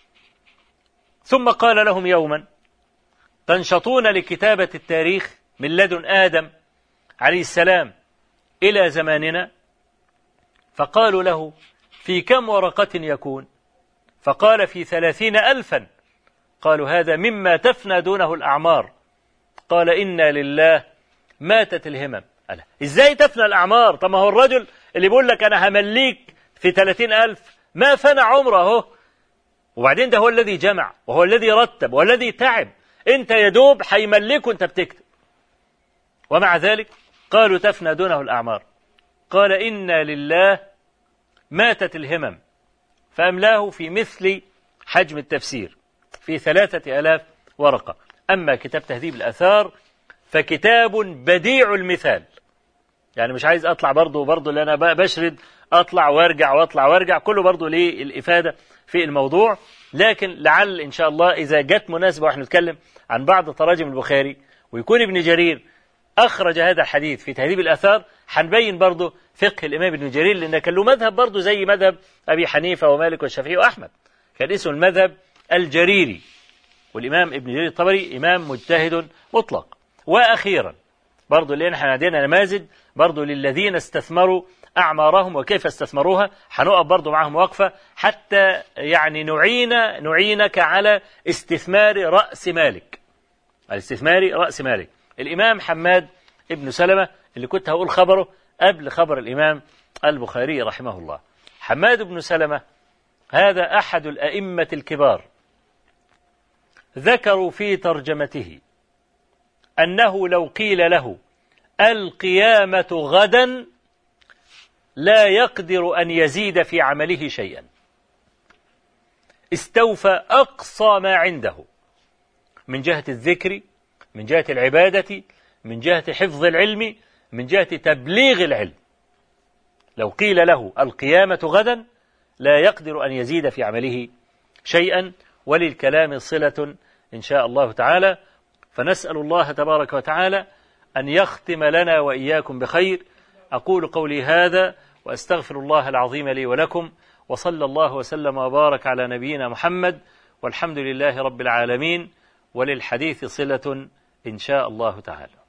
ثم قال لهم يوما تنشطون لكتابة التاريخ من لدن آدم عليه السلام إلى زماننا فقالوا له في كم ورقة يكون فقال في ثلاثين ألفا قالوا هذا مما تفنى دونه الأعمار قال إنا لله ماتت الهمم ألا إزاي تفنى الأعمار طب ما هو الرجل اللي بيقول لك أنا همليك في ثلاثين ألف ما فنى عمره وبعدين ده هو الذي جمع وهو الذي رتب والذي تعب انت يا دوب هيملكه انت بتكتب ومع ذلك قالوا تفنى دونه الأعمار قال إنا لله ماتت الهمم فأملاه في مثل حجم التفسير في ثلاثة ألاف ورقة أما كتاب تهذيب الأثار فكتاب بديع المثال يعني مش عايز أطلع برضه برضه اللي أنا بشرد أطلع وأرجع وأطلع وأرجع كله برضه للإفادة في الموضوع لكن لعل إن شاء الله إذا جت مناسبة وإحنا نتكلم عن بعض تراجم البخاري ويكون ابن جرير أخرج هذا الحديث في تهذيب الأثار هنبين برضه فقه الإمام ابن جرير لأن كان له مذهب برضه زي مذهب أبي حنيفة ومالك والشافعي وأحمد كان اسمه المذهب الجريري والإمام ابن جرير الطبري إمام مجتهد مطلق وأخيرا برضه لأن احنا عندنا نماذج برضه للذين استثمروا أعمارهم وكيف استثمروها هنقف برضه معهم وقفة حتى يعني نعين نعينك على استثمار رأس مالك الاستثمار رأس مالك الإمام حماد ابن سلمة اللي كنت هقول خبره قبل خبر الإمام البخاري رحمه الله حماد بن سلمة هذا أحد الأئمة الكبار ذكروا في ترجمته أنه لو قيل له القيامة غدا لا يقدر أن يزيد في عمله شيئا استوفى أقصى ما عنده من جهة الذكر من جهة العبادة من جهة حفظ العلم من جهة تبليغ العلم لو قيل له القيامة غدا لا يقدر أن يزيد في عمله شيئا وللكلام صلة إن شاء الله تعالى فنسأل الله تبارك وتعالى أن يختم لنا وإياكم بخير أقول قولي هذا وأستغفر الله العظيم لي ولكم وصلى الله وسلم وبارك على نبينا محمد والحمد لله رب العالمين وللحديث صلة إن شاء الله تعالى